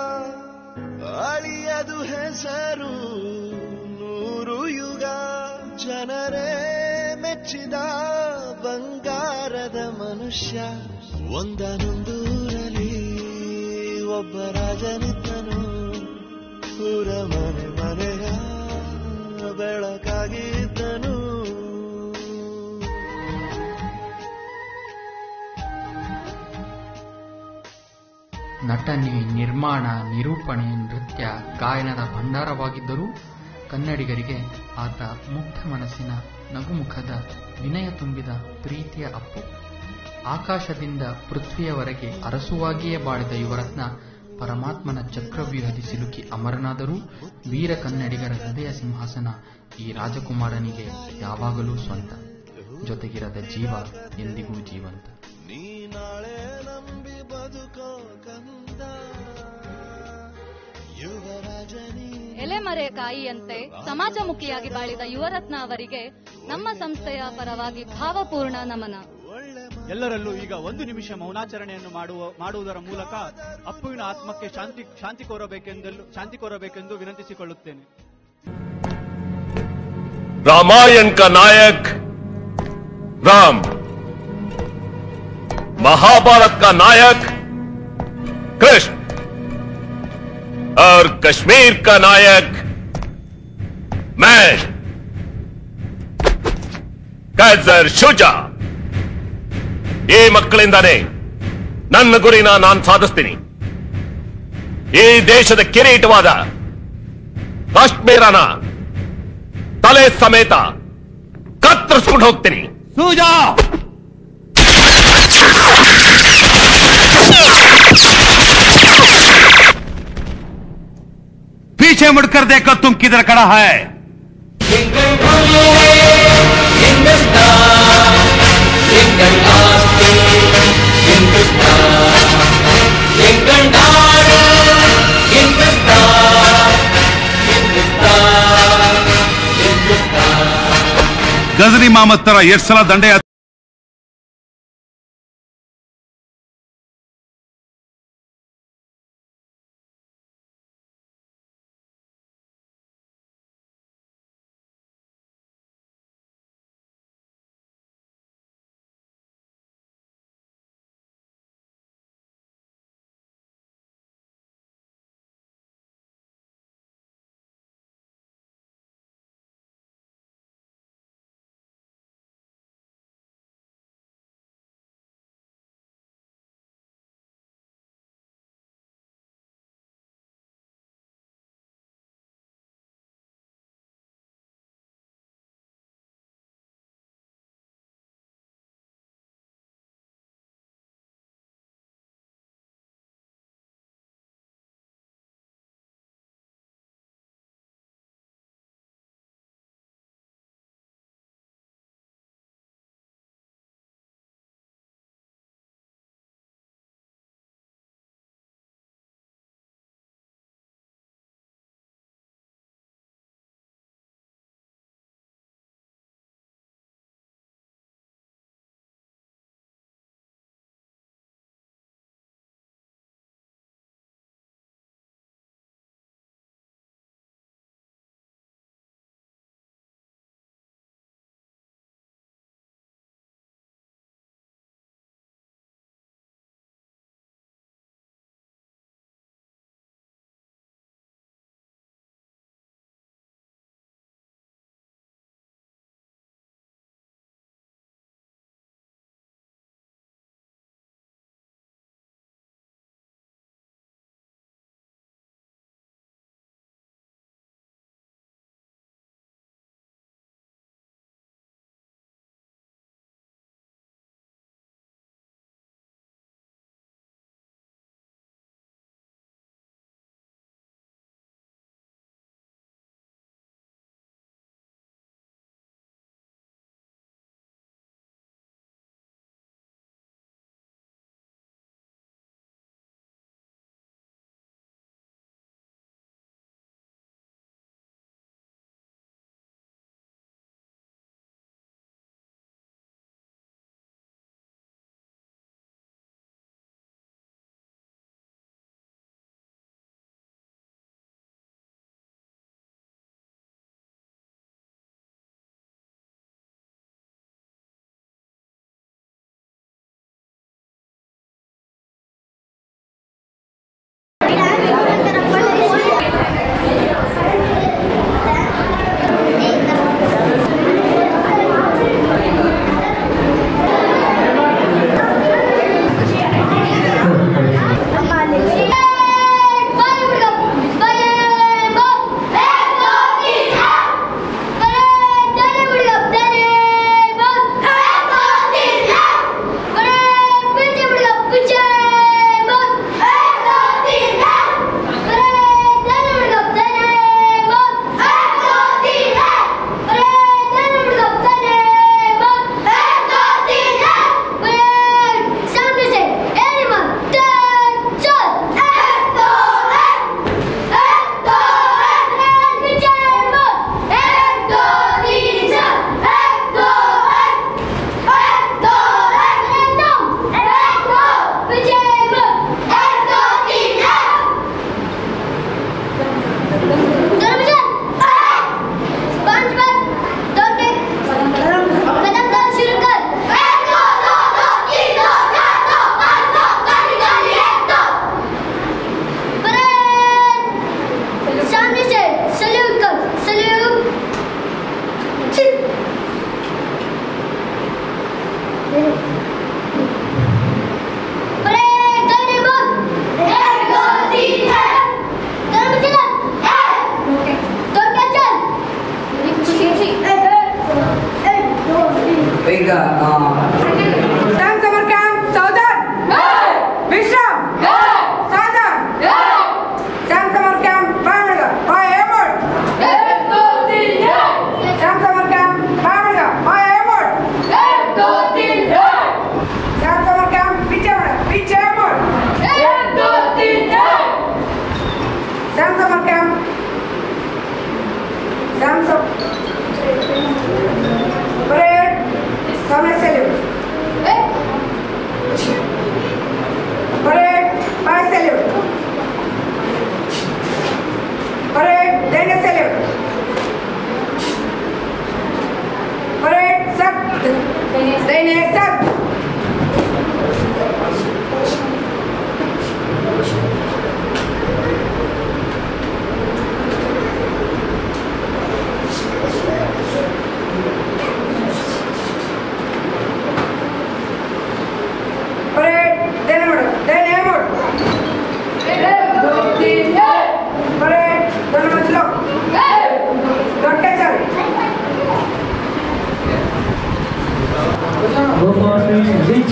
ಅಳಿಯದು ಹೆಸರು ನೂರು ಯುಗ ಜನರೇ ಮೆಚ್ಚಿದ ಬಂಗಾರದ ಮನುಷ್ಯ ಒಂದನೊಂದೂರಲ್ಲಿ ಒಬ್ಬ ರಾಜನಿದ್ದನು ಊರ ಮನೆ ಮನೆಯ ಬೆಳಕಾಗಿದ್ದನು ನಟನೆ ನಿರ್ಮಾಣ ನಿರೂಪಣೆ ನೃತ್ಯ ಗಾಯನದ ಭಂಡಾರವಾಗಿದ್ದರೂ ಕನ್ನಡಿಗರಿಗೆ ಆತ ಮುಗ್ಧ ಮನಸ್ಸಿನ ನಗುಮುಖದ ವಿನಯ ತುಂಬಿದ ಪ್ರೀತಿಯ ಅಪ್ಪು ಆಕಾಶದಿಂದ ಪೃಥ್ವಿಯವರೆಗೆ ಅರಸುವಾಗಿಯೇ ಬಾಳಿದ ಯುವರತ್ನ ಪರಮಾತ್ಮನ ಚಕ್ರವ್ಯೂಹದಿ ಸಿಲುಕಿ ಅಮರನಾದರೂ ವೀರ ಕನ್ನಡಿಗರ ಹೃದಯ ಸಿಂಹಾಸನ ಈ ರಾಜಕುಮಾರನಿಗೆ ಯಾವಾಗಲೂ ಸ್ವಂತ ಜೊತೆಗಿರದ ಜೀವ ಎಂದಿಗೂ ಜೀವಂತ ನೀ ನಾಳೆ ನಂಬಿ ಬದುಕೋ ಕಂದ ಯುವರಾಜನಿ ಎಲೆಮರೆಯ ಕಾಯಿಯಂತೆ ಸಮಾಜಮುಖಿಯಾಗಿ ಬಾಳಿದ ಯುವರತ್ನ ಅವರಿಗೆ ನಮ್ಮ ಸಂಸ್ಥೆಯ ಪರವಾಗಿ ಭಾವಪೂರ್ಣ ನಮನ ಎಲ್ಲರಲ್ಲೂ ಈಗ ಒಂದು ನಿಮಿಷ ಮೌನಾಚರಣೆಯನ್ನು ಮಾಡುವ ಮಾಡುವುದರ ಮೂಲಕ ಅಪ್ಪುವಿನ ಆತ್ಮಕ್ಕೆ ಶಾಂತಿ ಶಾಂತಿ ಕೋರಬೇಕೆಂದು ಶಾಂತಿ ಕೋರಬೇಕೆಂದು ವಿನಂತಿಸಿಕೊಳ್ಳುತ್ತೇನೆ रामायण का नायक राम महाभारत का नायक कृष्ण और कश्मीर का नायक मैं कैसर ಶುಜಾ ಈ ಮಕ್ಕಳಿಂದಾನೇ ನನ್ನ ಗುರಿನ ನಾನು ಸಾಧಿಸ್ತೀನಿ ಈ ದೇಶದ ಕಿರೀಟವಾದ ಕಾಶ್ಮೀರನ ತಲೆ ಸಮೇತ ಕತ್ತರಿಸ್ಕೊಂಡು ಹೋಗ್ತೀನಿ ಸೂಜಾ पीछे मुड़कर देखो तुम किधर खड़ा है ಗಜನಿ ಮಾಮತ್ ತರ ಎಷ್ಟು ಸಲ ದಂಡೆ सामने से सल्यूट कर सल्यूट परेड दाहिने मुख एक दो तीन है तरफ चल एक दो क्या चल खुशी खुशी एक एक दो तीन ಈಗ Stand summer camp, Southern. Bishop. Southern. Stand summer camp, Bamanga. By Airport. Stand summer camp, Bamanga. By Airport. Stand summer camp, Bichamana. Beach Airport. Stand summer camp. Stand summer. Parade. Sauna salute. Parade, by salute. Parade, then a salute. Parade, sub. Then a sub. Parade, then a motor, then a motor. Parade, then a motor. Don't catch up. Go for reach.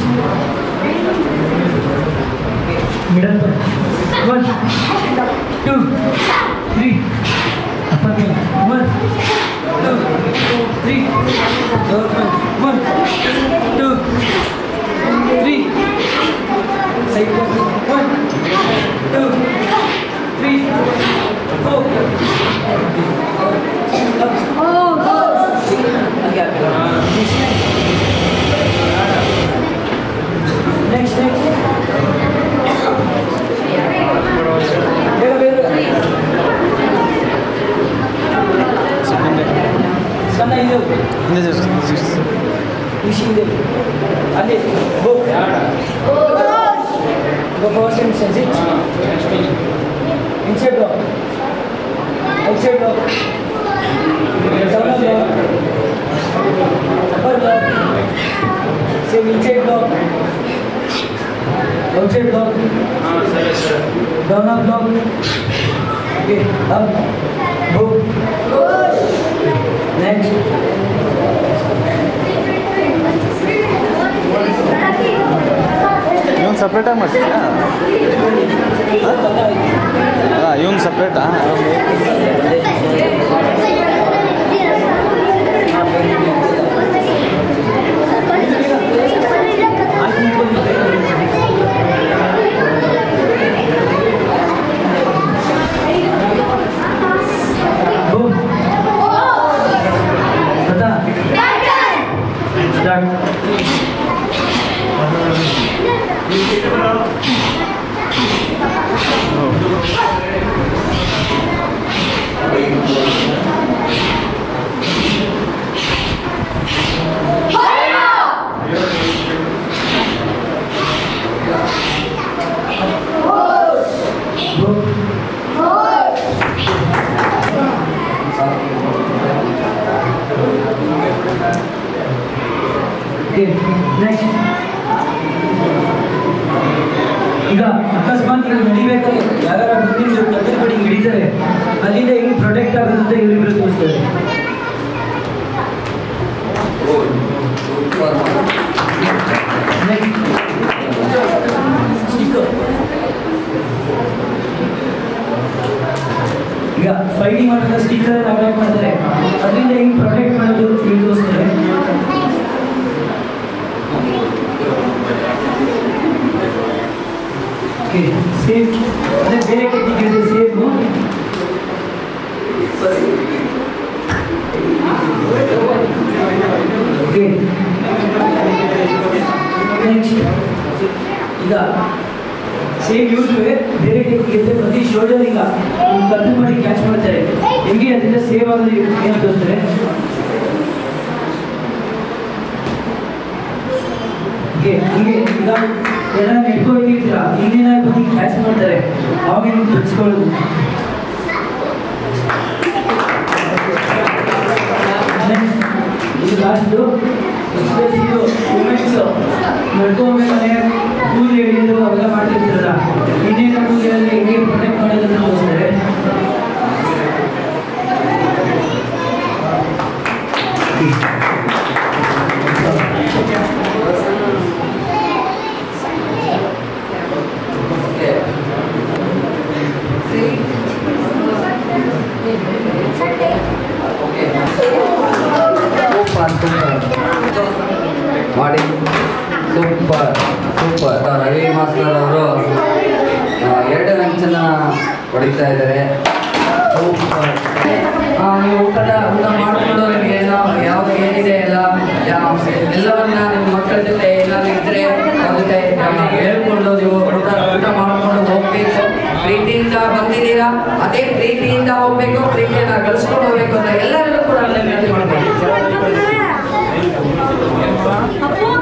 Middle point. One, two, three. Upper point. One, two, three. Lower point. One, two, three. Side point. One, two, three, four. Up. Next, next. ಬೇಗ ಬೇಗ ಸಣ್ಣ ಇದು ಖುಷಿ ಇದೆ ಅಲ್ಲಿ go go first and sense it inside go outside go down go upper go same inside go outside block down up block okay up go next ಇವನು ಸಪ್ರೇಟಾಗಿ ಮಾಡ್ತೀಯಾ ಹಾಂ ಇವನು ಸಪ್ರೇಟಾ Okay, next. ಈಗ ಅಕಸ್ಮಾತ್ ಇವ್ರು ನಡಿಬೇಕಾದ್ರೆ ಯಾರು ಬಂದಿದ್ದು ಕತ್ತಲ ಕಡೆಗೆ ಹಿಡಿತಾರೆ ಅಲ್ಲಿಂದ ಹೆಂಗ್ ಪ್ರೊಟೆಕ್ಟ್ ಆಗುತ್ತೆ ಅಂತ ಇವರಿಬ್ರು ತೋರಿಸ್ತಾರೆ ಸ್ಟಿಕ್ಕರ್ ಈಗ ಫೈಟಿಂಗ್ ಮಾಡಿದ ಸ್ಟಿಕ್ಕರ್ ಅಟ್ಯಾಕ್ ಮಾಡ್ತಾರೆ ಅದರಿಂದ ಹೆಂಗ್ ಪ್ರೊಟೆಕ್ಟ್ ಮಾಡೋದು ಇವ್ರು ತೋರಿಸ್ತಾರೆ ಓಕೆ ಸೇಮ್ ಅದೇ ಬೇರೆ ಕೆಟ್ಟಿಗೆ ಸೇಮ್ ಓಕೆ ನೆಕ್ಸ್ಟ್ ಈಗ ಸೇಮ್ ಯೂಸ್ ಬೇರೆ ಟೆಕ್ನಿಕ್ ಪ್ರತಿ ಶೋಲ್ಡರ್ ಈಗ ಕದ್ದು ಮಾಡಿ ಕ್ಯಾಚ್ ಮಾಡ್ತಾರೆ ಸೇವ್ ಆಗೋದು ಏನು ತೋರಿಸ್ತಾರೆ ಹೀಗೆ ಹೀಗೆ ಈಗ ಎಲ್ಲ ನೆಟ್ಕೊಂಡಿರ್ತೀರ ಇನ್ನೇನಾಗಿ ಬಂದು ಕ್ಯಾಚ್ ಮಾಡ್ತಾರೆ ಅವಾಗ ನೀವು ಬಿಡಿಸ್ಕೊಳ್ಳೋದು ಇದು ಲಾಸ್ಟು ಇದು ವುಮೆನ್ಸ್ ನಡ್ಕೋಬೇಕಾದ್ರೆ ಕೂಲಿ ಹಿಡಿಯೋದು ಅವೆಲ್ಲ ಮಾಡ್ತಿರ್ತಾರಲ್ಲ ಇನ್ನೇನು ಕೂಲಿಯಲ್ಲಿ ಹೆಂಗೆ ಪ್ರೊಟೆಕ್ಟ್ ಮಾಡೋದನ್ನ ತೋರಿಸ್ತಾರೆ ಮಾಡಿ ಸೂಪರ್ ಸೂಪರ್ ರವಿ ಮಾಸ್ಟರ್ ಅವರು ಎರಡು ವೆಂಚನ ಹೊಡಿತಾ ಇದ್ದಾರೆ ಸೂಪರ್ ಆ, ನೀವು ಊಟದ ಊಟ ಮಾಡಿಕೊಂಡು ನಿಮಗೆ ಏನೋ ಯಾವ್ದು ಏನಿದೆ ಎಲ್ಲ ಯಾವ ಎಲ್ಲವನ್ನ ನಿಮ್ಮ ಮಕ್ಕಳ ಜೊತೆ ಏನಾದ್ರು ಇದ್ರೆ ಅವ್ರ ಜೊತೆ ಹೇಳ್ಕೊಂಡು ನೀವು ಊಟ ಊಟ ಮಾಡ್ಕೊಂಡು ಹೋಗ್ಬೇಕು ಪ್ರೀತಿಯಿಂದ ಬಂದಿದ್ದೀರಾ ಅದೇ ಪ್ರೀತಿಯಿಂದ ಹೋಗ್ಬೇಕು ಪ್ರೀತಿಯನ್ನ ಗಳಿಸ್ಕೊಂಡು ಹೋಗ್ಬೇಕು ಅಂತ ಎಲ್ಲರಿಗೂ ಕೂಡ ವಿನಂತಿ ಮಾಡ್ಬೇಕು ಅಪ್ಪು